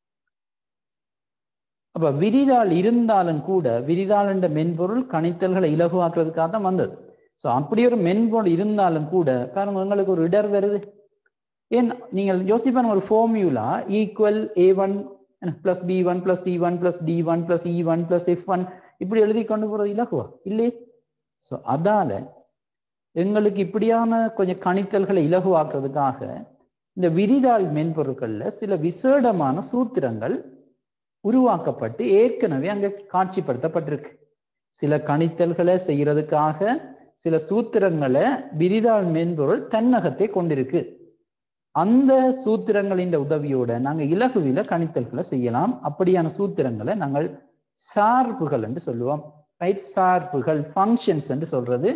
அப்ப விரிதாள் இருந்தாலும் கூட விரிதாள் என்ற மென்பொருள் கணித்தல்களை இலகுவாக்குறதுக்காக தான் வந்தது ஸோ அப்படி ஒரு மென்பொருள் இருந்தாலும் கூட பாருங்க உங்களுக்கு ஒரு இடர் வருது ஏன் நீங்கள் யோசிப்பான ஒரு formula equal A one plus B one plus C one plus D one plus E one plus F one இப்படி எழுதி கொண்டு போறது இலகுவா இல்லையே ஸோ அதால எங்களுக்கு இப்படியான கொஞ்சம் கணித்தல்களை இலகுவாக்குறதுக்காக இந்த விரிதாள் மென்பொருட்கள்ல சில விசேடமான சூத்திரங்கள் உருவாக்கப்பட்டு ஏற்கனவே அங்க காட்சிப்படுத்தப்பட்டிருக்கு சில கணித்தல்களை செய்யறதுக்காக சில சூத்திரங்களை விரிதாள் மென்பொருள் தன்னகத்தை கொண்டிருக்கு அந்த சூத்திரங்களின் உதவியோட நாங்க இலகுவில கணித்தல்களை செய்யலாம் அப்படியான சூத்திரங்களை நாங்கள் சார்புகள் என்று சொல்லுவோம் ரைட் சார்புகள் ஃபங்க்ஷன்ஸ் என்று சொல்றது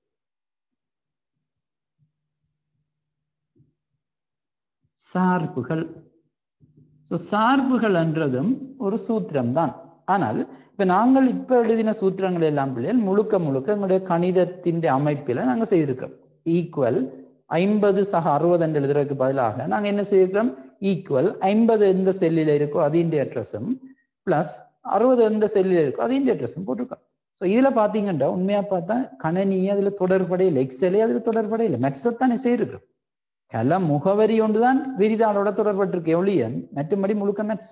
சார்புகள் ஸோ சார்புகள் என்றதும் ஒரு சூத்திரம் தான் ஆனால் இப்ப நாங்கள் இப்ப எழுதின சூத்திரங்கள் எல்லாம் பிள்ளைகள் முழுக்க முழுக்க எங்களுடைய கணிதத்தின் அமைப்பில நாங்க செய்திருக்கிறோம் ஈக்குவல் ஐம்பது சக அறுபது என்று எழுதுறதுக்கு பதிலாக நாங்க என்ன செய்திருக்கிறோம் ஈக்குவல் ஐம்பது எந்த செல்லில் இருக்கோ அதின் அட்ரஸும் பிளஸ் அறுபது எந்த செல்லில் இருக்கோ அதின் அட்ரஸும் போட்டிருக்கோம் ஸோ இதுல பாத்தீங்கன்னா உண்மையா பார்த்தா கணனி அதுல தொடர்படையில் எக்ஸலே அதுல தொடர்படையில் மேக்ஸை தானே செய்திருக்கிறோம் கல முகவரி ஒன்றுதான் விரிதாளோட தொடர்பட்டிருக்கு எவ்வளியன் மற்றும்படி முழுக்க மேக்ஸ்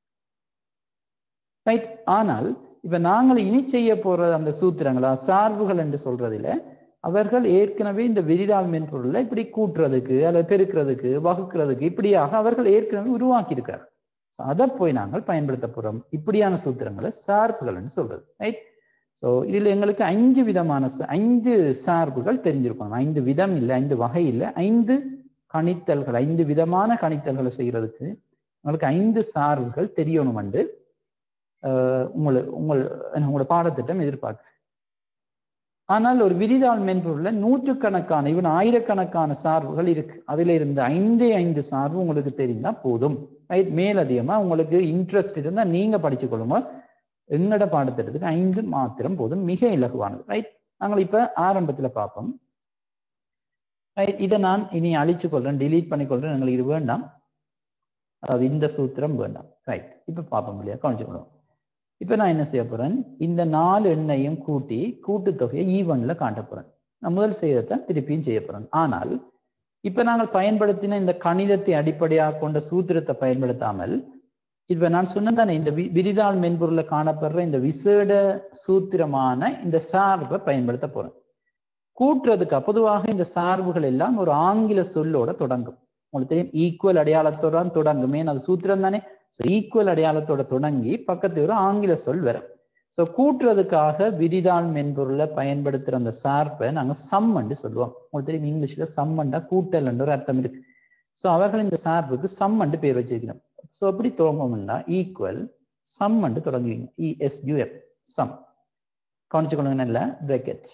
ரைட் ஆனால் இப்ப நாங்கள் இனி செய்ய போற அந்த சூத்திரங்களா சார்புகள் என்று சொல்றதுல அவர்கள் ஏற்கனவே இந்த விரிதாள் மென்பொருளை இப்படி கூட்டுறதுக்கு அல்லது பெருக்கிறதுக்கு வகுக்கிறதுக்கு இப்படியாக அவர்கள் ஏற்கனவே உருவாக்கி இருக்கார் அதை போய் நாங்கள் பயன்படுத்த போறோம் இப்படியான சூத்திரங்களை சார்புகள்னு சொல்றது ரைட் ஸோ இதுல எங்களுக்கு ஐந்து விதமான ஐந்து சார்புகள் தெரிஞ்சிருக்கணும் ஐந்து விதம் இல்லை ஐந்து வகை இல்லை ஐந்து கணித்தல்கள் ஐந்து விதமான கணித்தல்களை செய்யறதுக்கு உங்களுக்கு ஐந்து சார்புகள் தெரியணும் என்று உங்களை உங்கள் உங்களோட பாடத்திட்டம் எதிர்பார்க்குது ஆனால் ஒரு விரிதாள் மென்பொருள்ல நூற்றுக்கணக்கான இவன் ஆயிரக்கணக்கான சார்புகள் இருக்கு அதுல இருந்து ஐந்தே ஐந்து சார்பு உங்களுக்கு தெரிந்தா போதும் ரைட் மேலதிகமா உங்களுக்கு இன்ட்ரெஸ்ட் இருந்தா நீங்க படிச்சு கொள்ளுங்க எங்களோட பாடத்திட்டத்துக்கு ஐந்து மாத்திரம் போதும் மிக இலகுவானது ரைட் நாங்கள் இப்ப ஆரம்பத்துல பார்ப்போம் ரைட் இதை நான் இனி அழிச்சு கொள்றேன் டிலீட் பண்ணி கொள்றேன் எங்களுக்கு இது வேண்டாம் அதாவது இந்த சூத்திரம் வேண்டாம் ரைட் இப்ப பார்ப்போம் இல்லையா கவனிச்சுக்கணும் இப்ப நான் என்ன செய்ய போறேன் இந்த நாலு எண்ணையும் கூட்டி கூட்டுத்தொகையை ஈவன்ல காட்ட போறேன் நான் முதல் செய்யறதை திருப்பியும் செய்ய போறேன் ஆனால் இப்ப நாங்கள் பயன்படுத்தின இந்த கணிதத்தை அடிப்படையாக கொண்ட சூத்திரத்தை பயன்படுத்தாமல் இப்ப நான் சொன்னதானே இந்த விரிதாள் மென்பொருள்ல காணப்படுற இந்த விசேட சூத்திரமான இந்த சார்பை பயன்படுத்த போறேன் கூட்டுறதுக்கு பொதுவாக இந்த சார்புகள் எல்லாம் ஒரு ஆங்கில சொல்லோட தொடங்கும் உங்களுக்கு தெரியும் ஈக்குவல் அடையாளத்தோட தொடங்குமே அது சூத்திரம் தானே ஸோ ஈக்குவல் அடையாளத்தோட தொடங்கி பக்கத்துல ஒரு ஆங்கில சொல் வரும் ஸோ கூட்டுறதுக்காக விரிதாள் மென்பொருளை பயன்படுத்துற அந்த சார்பை நாங்க சம்மண்டு சொல்லுவோம் உங்களுக்கு தெரியும் இங்கிலீஷ்ல சம்மண்டா கூட்டல் ஒரு அர்த்தம் இருக்கு ஸோ அவர்கள் இந்த சார்புக்கு சம்மண்டு பேர் வச்சிருக்கிறோம் ஸோ அப்படி துவங்கணும்னா ஈக்குவல் சம்மண்டு தொடங்குவீங்க இஎஸ்யூஎம் சம் கவனிச்சுக்கொள்ளுங்க நல்ல பிரேக்கெட்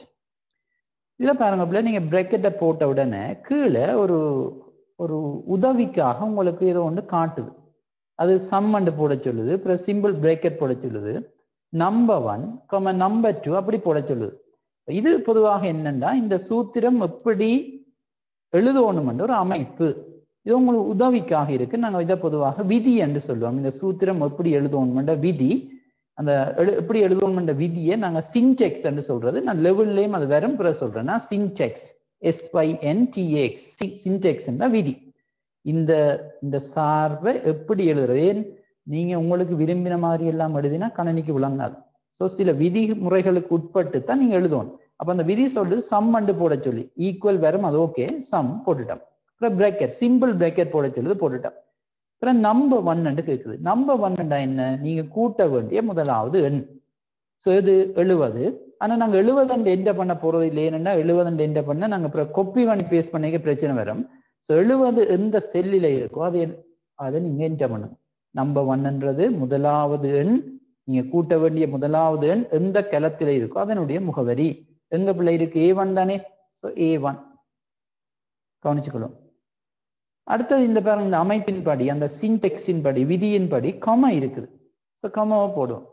இதில் பாருங்க அப்படியே நீங்க பிரேக்கெட்டை போட்ட உடனே கீழே ஒரு ஒரு உதவிக்காக உங்களுக்கு ஏதோ ஒன்று காட்டுது அது சம்மண்டு போட சொல்லுது அப்புறம் சிம்பிள் பிரேக்கெட் போட சொல்லுது number one comma number two அப்படி போட சொல்லுது இது பொதுவாக என்னன்னா இந்த சூத்திரம் எப்படி எழுதணும்ன்ற ஒரு அமைப்பு இது உங்களுக்கு உதவிக்காக இருக்கு நாங்க இதை பொதுவாக விதி என்று சொல்லுவோம் இந்த சூத்திரம் எப்படி எழுதணும்ன்ற விதி அந்த எழு எப்படி எழுதணும்ன்ற விதியை நாங்க சின்டெக்ஸ் என்று சொல்றது நான் லெவல்லையும் அது வரும் பிறகு சொல்றேன்னா சின்டெக்ஸ் எஸ்ஒய்என்டிஎக்ஸ் சின்டெக்ஸ் என்ற விதி இந்த இந்த சார்பை எப்படி எழுதுறது ஏன் நீங்க உங்களுக்கு விரும்பின மாதிரி எல்லாம் எழுதினா கணனிக்கு விளங்காது ஸோ சில விதிமுறைகளுக்கு உட்பட்டு தான் நீங்க எழுதணும் அப்ப அந்த விதி சொல்லுது சம் அண்டு போட சொல்லி ஈக்குவல் வரும் அது ஓகே சம் போட்டுட்டோம் அப்புறம் பிரேக்கெட் சிம்பிள் பிரேக்கெட் போட சொல்லுது போட்டுட்டோம் அப்புறம் நம்பர் ஒன் கேட்குது நம்பர் ஒன்னுண்டா என்ன நீங்க கூட்ட வேண்டிய முதலாவது எண் ஸோ இது எழுவது ஆனா நாங்க எழுபதண்டு எந்த பண்ண போறது இல்லை ஏன்னா எழுபதண்டு எந்த பண்ண நாங்க அப்புறம் கொப்பி பண்ணி பேஸ்ட் பண்ணிக்க பிரச்சனை வரும் ஸோ எழுபது எந்த செல்லில் இருக்கோ அது அதை நீங்க என்டர் பண்ணுங்க நம்பர் ஒன்ன்றது முதலாவது எண் நீங்க கூட்ட வேண்டிய முதலாவது எண் எந்த கிளத்துல இருக்கோ அதனுடைய முகவரி எங்க பிள்ளை இருக்கு ஏ ஒன் தானே ஸோ ஏ ஒன் கவனிச்சுக்கணும் அடுத்தது இந்த பாருங்க இந்த அமைப்பின் படி அந்த சின்டெக்ஸின் படி விதியின் படி கம இருக்குது ஸோ கமாவை போடுவோம்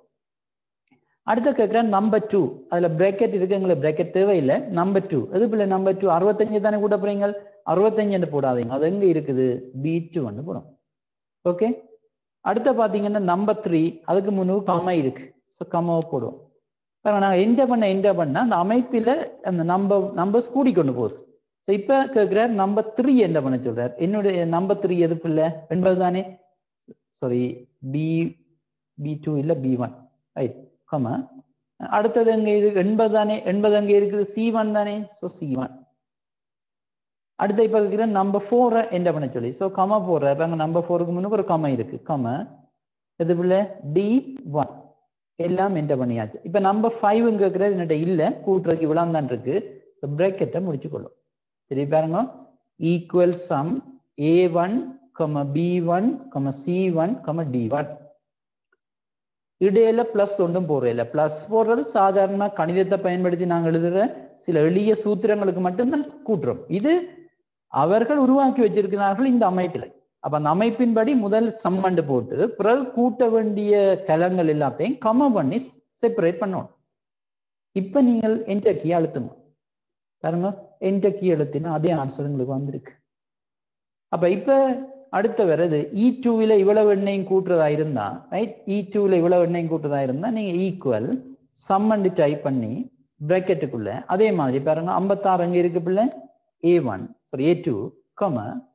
அடுத்த கேட்குறேன் நம்பர் டூ அதுல பிரேக்கெட் இருக்கு எங்களுக்கு பிரேக்கெட் தேவையில்லை நம்பர் டூ எது பிள்ளை நம்பர் டூ அறுபத்தஞ்சு தானே கூட போறீங்க அறுபத்தஞ்சு போடாதீங்க அது எங்க இருக்குது பி டூ வந்து போடும் ஓகே அடுத்த பாத்தீங்கன்னா நம்பர் த்ரீ அதுக்கு முன்னு கம இருக்கு ஸோ கமாவை போடுவோம் பாருங்க நாங்க என்டர் பண்ண என்டர் பண்ண அந்த அமைப்பில அந்த நம்பர் நம்பர்ஸ் கூடிக்கொண்டு போகுது ஸோ இப்போ கேட்குறார் நம்பர் த்ரீ என்ன பண்ண சொல்றார் என்னுடைய நம்பர் த்ரீ எது இல்லை எண்பது தானே சாரி பி பி டூ இல்லை பி ஒன் ரைட் கமா அடுத்தது எங்க இது எண்பது தானே எண்பது அங்கே இருக்குது சி ஒன் தானே ஸோ சி ஒன் அடுத்த இப்போ இருக்கிற நம்பர் ஃபோரை என்ன பண்ண சொல்லி ஸோ கமா போடுறாரு அங்கே நம்பர் ஃபோருக்கு முன்னுக்கு ஒரு கமா இருக்கு கமா எது பிள்ளை டி ஒன் எல்லாம் என்டர் பண்ணியாச்சு இப்போ நம்பர் ஃபைவ்ங்க இருக்கிறது என்னட்ட இல்லை கூட்டுறதுக்கு இவ்வளோ தான் இருக்கு ஸோ பிரேக்கெட்டை முடிச்சு கொள்ளும் சரி பாருங்க equal sum A one comma B one comma C one comma D one இடையில பிளஸ் ஒன்றும் போடுறதில்ல பிளஸ் போடுறது சாதாரண கணிதத்தை பயன்படுத்தி நாங்கள் எழுதுற சில எளிய சூத்திரங்களுக்கு மட்டும்தான் கூட்டுறோம் இது அவர்கள் உருவாக்கி வச்சிருக்கிறார்கள் இந்த அமைப்பில் அப்ப அந்த அமைப்பின்படி முதல் சம்மண்டு போட்டு பிறகு கூட்ட வேண்டிய கலங்கள் எல்லாத்தையும் கம பண்ணி செப்பரேட் பண்ணணும் இப்ப நீங்கள் என்டர் கீ அழுத்துங்க பாருங்க என்டர் கீ அழுத்தினா அதே ஆன்சர் உங்களுக்கு வந்திருக்கு அப்ப இப்ப அடுத்த வருது இ டூவில் இவ்வளவு எண்ணையும் கூட்டுறதா இருந்தா ரைட் இ டூவில் இவ்வளவு எண்ணையும் கூட்டுறதா இருந்தா நீங்க ஈக்குவல் சம்மண்டு டைப் பண்ணி பிராக்கெட்டுக்குள்ள அதே மாதிரி பாருங்க ஐம்பத்தாறு அங்க இருக்கு பிள்ளை A one sorry A two comma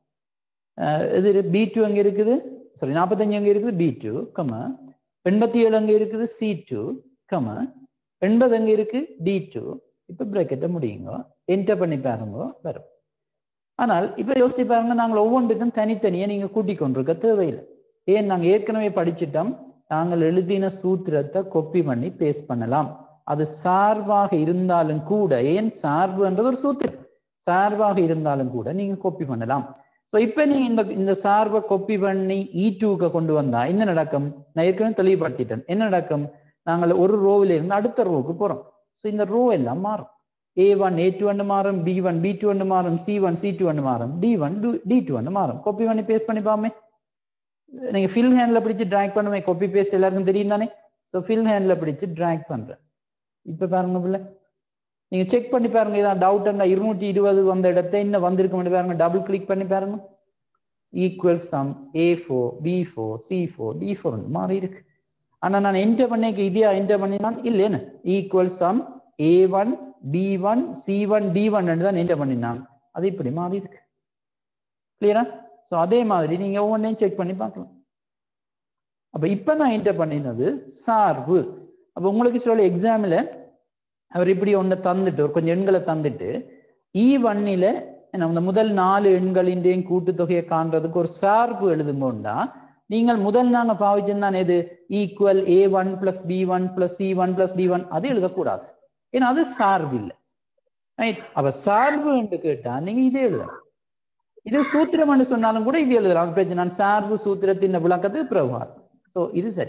இது பி டூ அங்க இருக்குது சாரி நாற்பத்தஞ்சு அங்க இருக்குது பி டூ கம எண்பத்தி ஏழு அங்க இருக்குது சி டூ கம எண்பது அங்க இருக்கு டி டூ இப்ப பிராக்கெட்டை முடியுங்க என்டர் பண்ணி பாருங்க வரும் ஆனால் இப்ப யோசிச்சு பாருங்க நாங்கள் ஒவ்வொன்றுக்கும் தனித்தனியா நீங்க கூட்டிக் கொண்டிருக்க தேவையில்லை ஏன் நாங்க ஏற்கனவே படிச்சிட்டோம் நாங்கள் எழுதின சூத்திரத்தை கொப்பி பண்ணி பேஸ்ட் பண்ணலாம் அது சார்பாக இருந்தாலும் கூட ஏன் சார்புன்றது ஒரு சூத்திரம் சார்பாக இருந்தாலும் கூட நீங்க கொப்பி பண்ணலாம் ஸோ இப்போ நீங்க இந்த இந்த சார்பை கொப்பி பண்ணி இ டூக்கு கொண்டு வந்தா என்ன நடக்கும் நான் ஏற்கனவே தெளிவுபடுத்திட்டேன் என்ன நடக்கும் நாங்கள் ஒரு ரோவில் இருந்து அடுத்த ரோவுக்கு போறோம் ஸோ இந்த ரோ எல்லாம் மாறும் ஏ ஒன் ஏ டூ ஒன்று மாறும் பி ஒன் பி டூ ஒன்று மாறும் சி ஒன் சி டூ ஒன்று மாறும் டி ஒன் டி டூ ஒன்று மாறும் காப்பி பண்ணி பேஸ்ட் பண்ணி பாமே நீங்க ஃபில் ஹேண்ட்ல பிடிச்சு டிராக் பண்ணுவேன் காப்பி பேஸ்ட் எல்லாருக்கும் தெரியும் தானே ஸோ ஃபில் ஹேண்ட்ல பிடிச்சு டிராக் பண்றேன் இப்ப பாருங்க பிள்ளை நீங்க செக் பண்ணி பாருங்க இதான் டவுட் என்ன இருநூற்றி இருபது வந்த இடத்த என்ன வந்திருக்கு பாருங்க டபுள் கிளிக் பண்ணி பாருங்க equal sum A four B four C four D four மாறி இருக்கு ஆனா நான் என்டர் பண்ணிக்க இதையா என்டர் பண்ணினான் இல்லைன்னு equal sum A one B one C one D one தான் என்டர் பண்ணினான் அது இப்படி மாறி இருக்கு கிளியரா ஸோ அதே மாதிரி நீங்க ஒவ்வொன்றையும் செக் பண்ணி பார்க்கலாம் அப்ப இப்ப நான் என்டர் பண்ணினது சார்பு அப்ப உங்களுக்கு சில எக்ஸாம்ல அவர் இப்படி ஒன்றை தந்துட்டு ஒரு கொஞ்சம் எண்களை தந்துட்டு இ ஒன்னில அந்த முதல் நாலு எண்களின் கூட்டுத்தொகையை காண்றதுக்கு ஒரு சார்பு எழுதும்போண்டா நீங்கள் முதல் நாங்க பாவிச்சிருந்தான் எது equal A one plus B one plus C one plus D one அது எழுதக்கூடாது ஏன்னா அது சார்பு இல்லை ரைட் அப்ப சார்பு என்று கேட்டா நீங்க இதே எழுதலாம் இது சூத்திரம் என்று சொன்னாலும் கூட இது எழுதலாம் பிரச்சனை நான் சார்பு சூத்திரத்தின் விளக்கத்துக்கு பிரபார் சோ இது சரி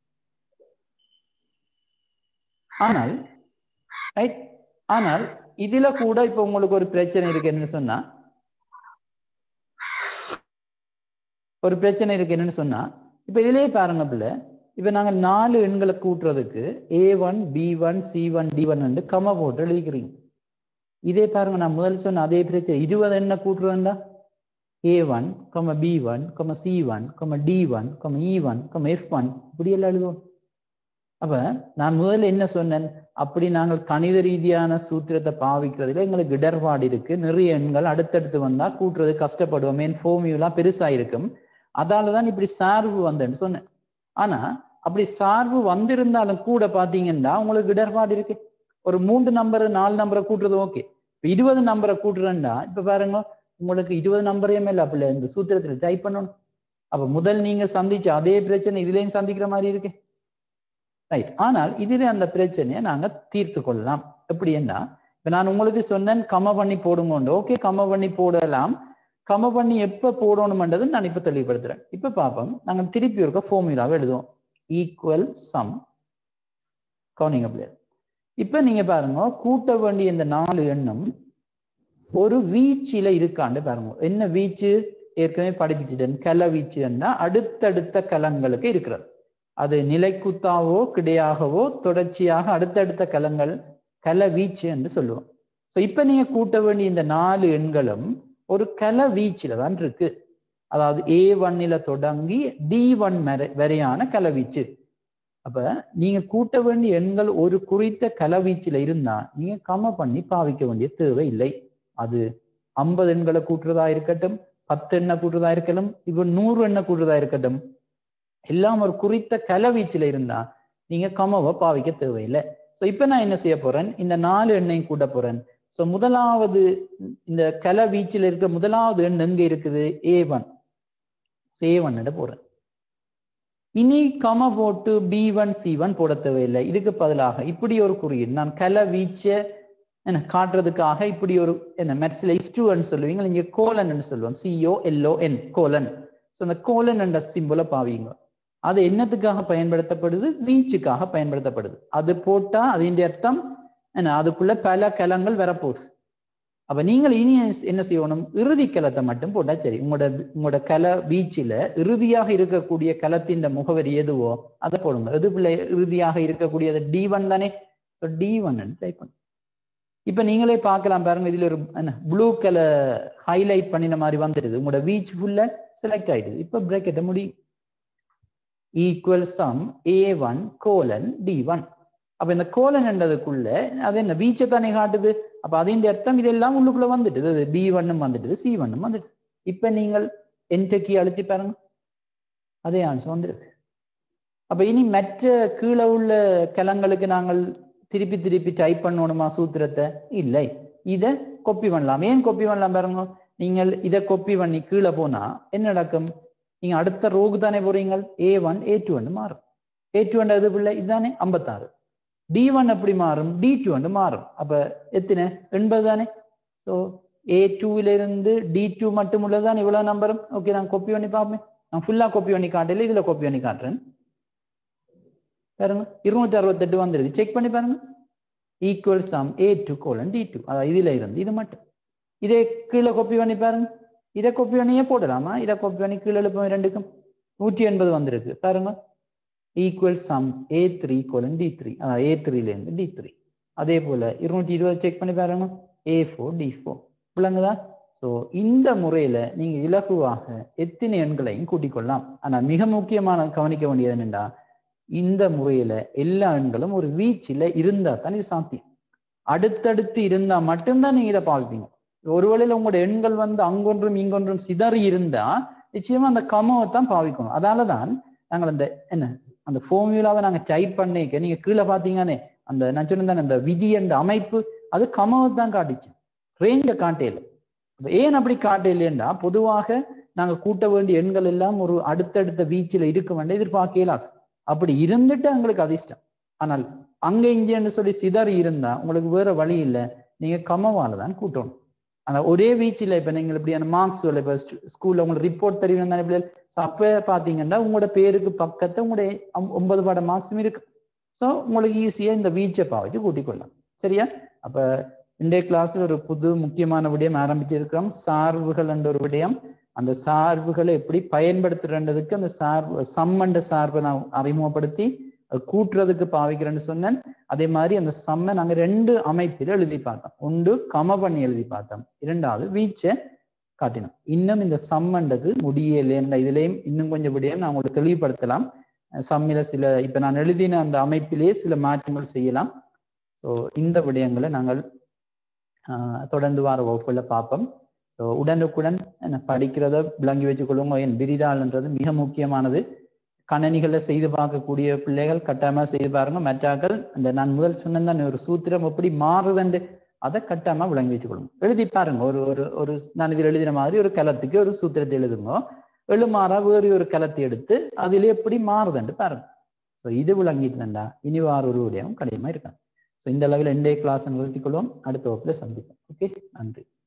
ஆனால் ரைட் ஆனால் இதுல கூட இப்ப உங்களுக்கு ஒரு பிரச்சனை இருக்கு என்னன்னு சொன்னா ஒரு பிரச்சனை இருக்கு என்னன்னு சொன்னா இப்ப இதுலயே பாருங்க பிள்ளை இப்ப நாங்க நாலு எண்களை கூட்டுறதுக்கு A one B one C one D one வந்து கம போட்டு எழுதிக்கிறீங்க இதே பாருங்க நான் முதல் சொன்ன அதே பிரச்சனை இருபது எண்ணை கூட்டுறதுண்டா A one comma B one comma C one comma D one comma E one comma F one இப்படி எல்லாம் எழுதுவோம் அப்ப நான் முதல்ல என்ன சொன்னேன் அப்படி நாங்கள் கணித ரீதியான சூத்திரத்தை பாவிக்கிறதுல எங்களுக்கு இடர்பாடு இருக்கு நிறைய எண்கள் அடுத்தடுத்து வந்தா கூட்டுறது கஷ்டப்படுவோம் மெயின் ஃபோமியூலா பெருசா இருக்கும் அதாலதான் இப்படி சார்பு வந்தேன்னு சொன்னேன் ஆனா அப்படி சார்பு வந்திருந்தாலும் கூட பாத்தீங்கன்னா உங்களுக்கு இடர்பாடு இருக்கு ஒரு மூன்று நம்பர் நாலு நம்பரை கூட்டுறது ஓகே இருபது நம்பரை கூட்டுறேன்டா இப்ப பாருங்க உங்களுக்கு இருபது நம்பரே மேல அப்படி இந்த சூத்திரத்துல டைப் பண்ணணும் அப்ப முதல் நீங்க சந்திச்ச அதே பிரச்சனை இதுலயும் சந்திக்கிற மாதிரி இருக்கு ரைட் ஆனால் இதுல அந்த பிரச்சனையை நாங்க தீர்த்து கொள்ளலாம் எப்படின்னா இப்ப நான் உங்களுக்கு சொன்னேன் கம பண்ணி போடுங்கோண்டு ஓகே கம பண்ணி போடலாம் கம பண்ணி எப்ப போடணும்ன்றது நான் இப்ப தெளிவுபடுத்துறேன் இப்ப பார்ப்போம் நாங்க திருப்பி இருக்க ஃபார்முலாவை எழுதுவோம் ஈக்குவல் சம் கவுனிங் அப்படியே இப்ப நீங்க பாருங்க கூட்ட வேண்டிய இந்த நாலு எண்ணம் ஒரு வீச்சில இருக்காண்டு பாருங்க என்ன வீச்சு ஏற்கனவே படிப்பிச்சுட்டேன் கல வீச்சுன்னா அடுத்தடுத்த கலங்களுக்கு இருக்கிறது அது நிலைக்குத்தாவோ கிடையாகவோ தொடர்ச்சியாக அடுத்தடுத்த கலங்கள் கல வீச்சு என்று சொல்லுவோம் ஸோ இப்ப நீங்க கூட்ட வேண்டிய இந்த நாலு எண்களும் ஒரு கல வீச்சில தான் இருக்கு அதாவது ஏ ஒன்னில தொடங்கி டி ஒன் வரையான கலவீச்சு அப்ப நீங்க கூட்ட வேண்டிய எண்கள் ஒரு குறித்த கலவீச்சுல இருந்தா நீங்க கம பண்ணி பாவிக்க வேண்டிய தேவை இல்லை அது ஐம்பது எண்களை கூட்டுறதா இருக்கட்டும் பத்து எண்ணை கூட்டுறதா இருக்கட்டும் இப்ப நூறு எண்ணை கூட்டுறதா இருக்கட்டும் எல்லாம் ஒரு குறித்த கலவீச்சுல இருந்தா நீங்க கமவை பாவிக்க தேவையில்லை ஸோ இப்ப நான் என்ன செய்ய போறேன் இந்த நாலு எண்ணையும் கூட்ட போறேன் ஸோ முதலாவது இந்த கல வீச்சில் இருக்க முதலாவது எண் எங்க இருக்குது ஏ ஒன் ஏ ஒன் போறேன் இனி கம போட்டு பி ஒன் சி ஒன் போட தேவையில்லை இதுக்கு பதிலாக இப்படி ஒரு குறியீடு நான் கல வீச்ச என்ன காட்டுறதுக்காக இப்படி ஒரு என்ன மெட்ஸ்ல இஸ்டுன்னு சொல்லுவீங்க இங்க கோலன் சொல்லுவோம் C O L O N colon so அந்த கோலன் என்ற சிம்பிளை பாவீங்க அது என்னத்துக்காக பயன்படுத்தப்படுது வீச்சுக்காக பயன்படுத்தப்படுது அது போட்டா அதின் அர்த்தம் என்ன அதுக்குள்ள பல கலங்கள் வரப்போகுது அப்ப நீங்கள் இனி என்ன செய்யணும் இறுதி கலத்தை மட்டும் போட்டா சரி உங்களோட உங்களோட கல வீச்சில இறுதியாக இருக்கக்கூடிய கலத்தின் முகவரி எதுவோ அதை போடுங்க எது பிள்ளை இறுதியாக இருக்கக்கூடியது டி ஒன் தானே ஸோ டி ஒன் டைப் பண்ணுங்க இப்ப நீங்களே பார்க்கலாம் பாருங்க இதுல ஒரு என்ன ப்ளூ கலர் ஹைலைட் பண்ணின மாதிரி வந்துடுது உங்களோட வீச் ஃபுல்ல செலக்ட் ஆயிடுது இப்ப பிரேக்கெட்டை முடியும் equal sum A one colon D one அப்ப இந்த கோலன் என்றதுக்குள்ள அது என்ன வீச்சை தானே காட்டுது அப்ப அதின் அர்த்தம் இதெல்லாம் உள்ளுக்குள்ள வந்துட்டு இது பி ஒன்னும் வந்துட்டு சி ஒன்னும் வந்துட்டு இப்ப நீங்கள் என்டக்கி அழுத்தி பாருங்க அதே ஆன்சர் வந்துருக்கு அப்ப இனி மற்ற கீழே உள்ள கலங்களுக்கு நாங்கள் திருப்பி திருப்பி டைப் பண்ணணுமா சூத்திரத்தை இல்லை இதை கொப்பி பண்ணலாம் ஏன் கொப்பி பண்ணலாம் பாருங்க நீங்கள் இதை கொப்பி பண்ணி கீழே போனா என்ன நடக்கும் நீங்க அடுத்த ரோகு தானே போறீங்க ஏ ஒன் ஏ டூ ஒன்று மாறும் ஏ டூ ஒன்று எது பிள்ளை இதுதானே ஐம்பத்தாறு டி ஒன் எப்படி மாறும் டி டூ ஒன்று மாறும் அப்ப எத்தனை எண்பது தானே ஸோ ஏ டூல இருந்து டி டூ மட்டும் உள்ளதுதான் இவ்வளவு நம்பரும் ஓகே நான் கொப்பி பண்ணி பார்ப்பேன் நான் ஃபுல்லா கொப்பி பண்ணி காட்டல இதுல கொப்பி பண்ணி காட்டுறேன் பாருங்க இருநூற்றி அறுபத்தெட்டு வந்திருக்கு செக் பண்ணி பாருங்க equal sum A two colon D two அதாவது இதுல இருந்து இது மட்டும் இதே கீழே கொப்பி பண்ணி பாருங்க இதை கொப்பி பண்ணியே போடலாமா இதை கொப்பி பண்ணி கீழே எழுப்ப ரெண்டுக்கும் நூற்றி எண்பது வந்திருக்கு பாருங்க equal sum A three colon D three அதான் ஏ த்ரீலேருந்து டி த்ரீ அதே போல இருநூற்றி இருபது செக் பண்ணி பாருங்க ஏ ஃபோர் டி ஃபோர் விளங்குதா ஸோ இந்த முறையில நீங்க இலகுவாக எத்தனை எண்களையும் கூட்டிக் கொள்ளலாம் ஆனா மிக முக்கியமான கவனிக்க வேண்டியது என்னண்டா இந்த முறையில எல்லா எண்களும் ஒரு வீச்சில் இருந்தா தான் இது சாத்தியம் அடுத்தடுத்து இருந்தா மட்டும்தான் நீங்க இதை பாவிப்பீங்க ஒருவேளையில உங்களோட எண்கள் வந்து அங்கொன்றும் இங்கொன்றும் சிதறி இருந்தா நிச்சயமா அந்த கமவை தான் பாவிக்கணும் அதாலதான் நாங்கள் அந்த என்ன அந்த ஃபார்முலாவை நாங்க டைப் பண்ணிக்க நீங்க கீழே பாத்தீங்கன்னே அந்த நான் சொன்னேன் அந்த விதி என்ற அமைப்பு அது கமவை தான் காட்டிச்சு ரேஞ்சை காட்டையில ஏன் அப்படி காட்டையிலேண்டா பொதுவாக நாங்க கூட்ட வேண்டிய எண்கள் எல்லாம் ஒரு அடுத்தடுத்த வீச்சில் இருக்க வேண்டிய எதிர்பார்க்க இயலாது அப்படி இருந்துட்டு எங்களுக்கு அதிர்ஷ்டம் ஆனால் அங்க இங்கன்னு சொல்லி சிதறி இருந்தா உங்களுக்கு வேற வழி இல்லை நீங்க கமவால தான் கூட்டணும் ஆனா ஒரே வீச்சில் இப்ப நீங்க இப்படியான மார்க்ஸ் இப்ப ஸ்கூல்ல உங்களுக்கு ரிப்போர்ட் தெரியும் தானே பிள்ளைகள் ஸோ அப்ப பாத்தீங்கன்னா உங்களோட பேருக்கு பக்கத்தை உங்களுடைய ஒன்பது பாட மார்க்ஸும் இருக்கு ஸோ உங்களுக்கு ஈஸியா இந்த வீச்சை பாவச்சு கூட்டிக் கொள்ளலாம் சரியா அப்ப இன்றைய கிளாஸ்ல ஒரு புது முக்கியமான விடயம் ஆரம்பிச்சிருக்கிறோம் சார்புகள் என்ற ஒரு விடயம் அந்த சார்புகளை எப்படி பயன்படுத்துறதுக்கு அந்த சார்பு சம்மண்ட சார்பை நான் அறிமுகப்படுத்தி கூட்டுறதுக்கு பாவிக்கிறேன்னு சொன்னேன் அதே மாதிரி அந்த சம்மை நாங்க ரெண்டு அமைப்பில் எழுதி பார்த்தோம் ஒன்று கம பண்ணி எழுதி பார்த்தோம் இரண்டாவது வீச்சை காட்டினோம் இன்னும் இந்த சம்மண்டது முடியல இதுலயும் இன்னும் கொஞ்சம் விடயம் நான் உங்களுக்கு தெளிவுபடுத்தலாம் சம்மில சில இப்ப நான் எழுதின அந்த அமைப்பிலேயே சில மாற்றங்கள் செய்யலாம் ஸோ இந்த விடயங்களை நாங்கள் தொடர்ந்து வார வகுப்புல பார்ப்போம் ஸோ உடனுக்குடன் படிக்கிறத விளங்கி வச்சுக்கொள்ளுங்க என் விரிதாள்ன்றது மிக முக்கியமானது கணனிகளை செய்து பார்க்கக்கூடிய பிள்ளைகள் கட்டாயமா செய்து பாருங்க மற்றாக்கள் இந்த நான் முதல் சொன்னேன் ஒரு சூத்திரம் எப்படி மாறுதுண்டு அதை கட்டாயமா விளங்கி வச்சுக்கொள்ளுங்க எழுதி பாருங்க ஒரு ஒரு ஒரு நான் இதில் எழுதின மாதிரி ஒரு கலத்துக்கு ஒரு சூத்திரத்தை எழுதுங்க எழுமாறா வேறு ஒரு கலத்தை எடுத்து அதில் எப்படி மாறுதுண்டு பாருங்க ஸோ இது விளங்கிட்டு இனி வார ஒரு விடயம் கடினமா இருக்காங்க ஸோ இந்த அளவில் இன்றைய கிளாஸ் நிறுத்திக்கொள்வோம் அடுத்த வகுப்புல சந்திப்போம் ஓகே நன்றி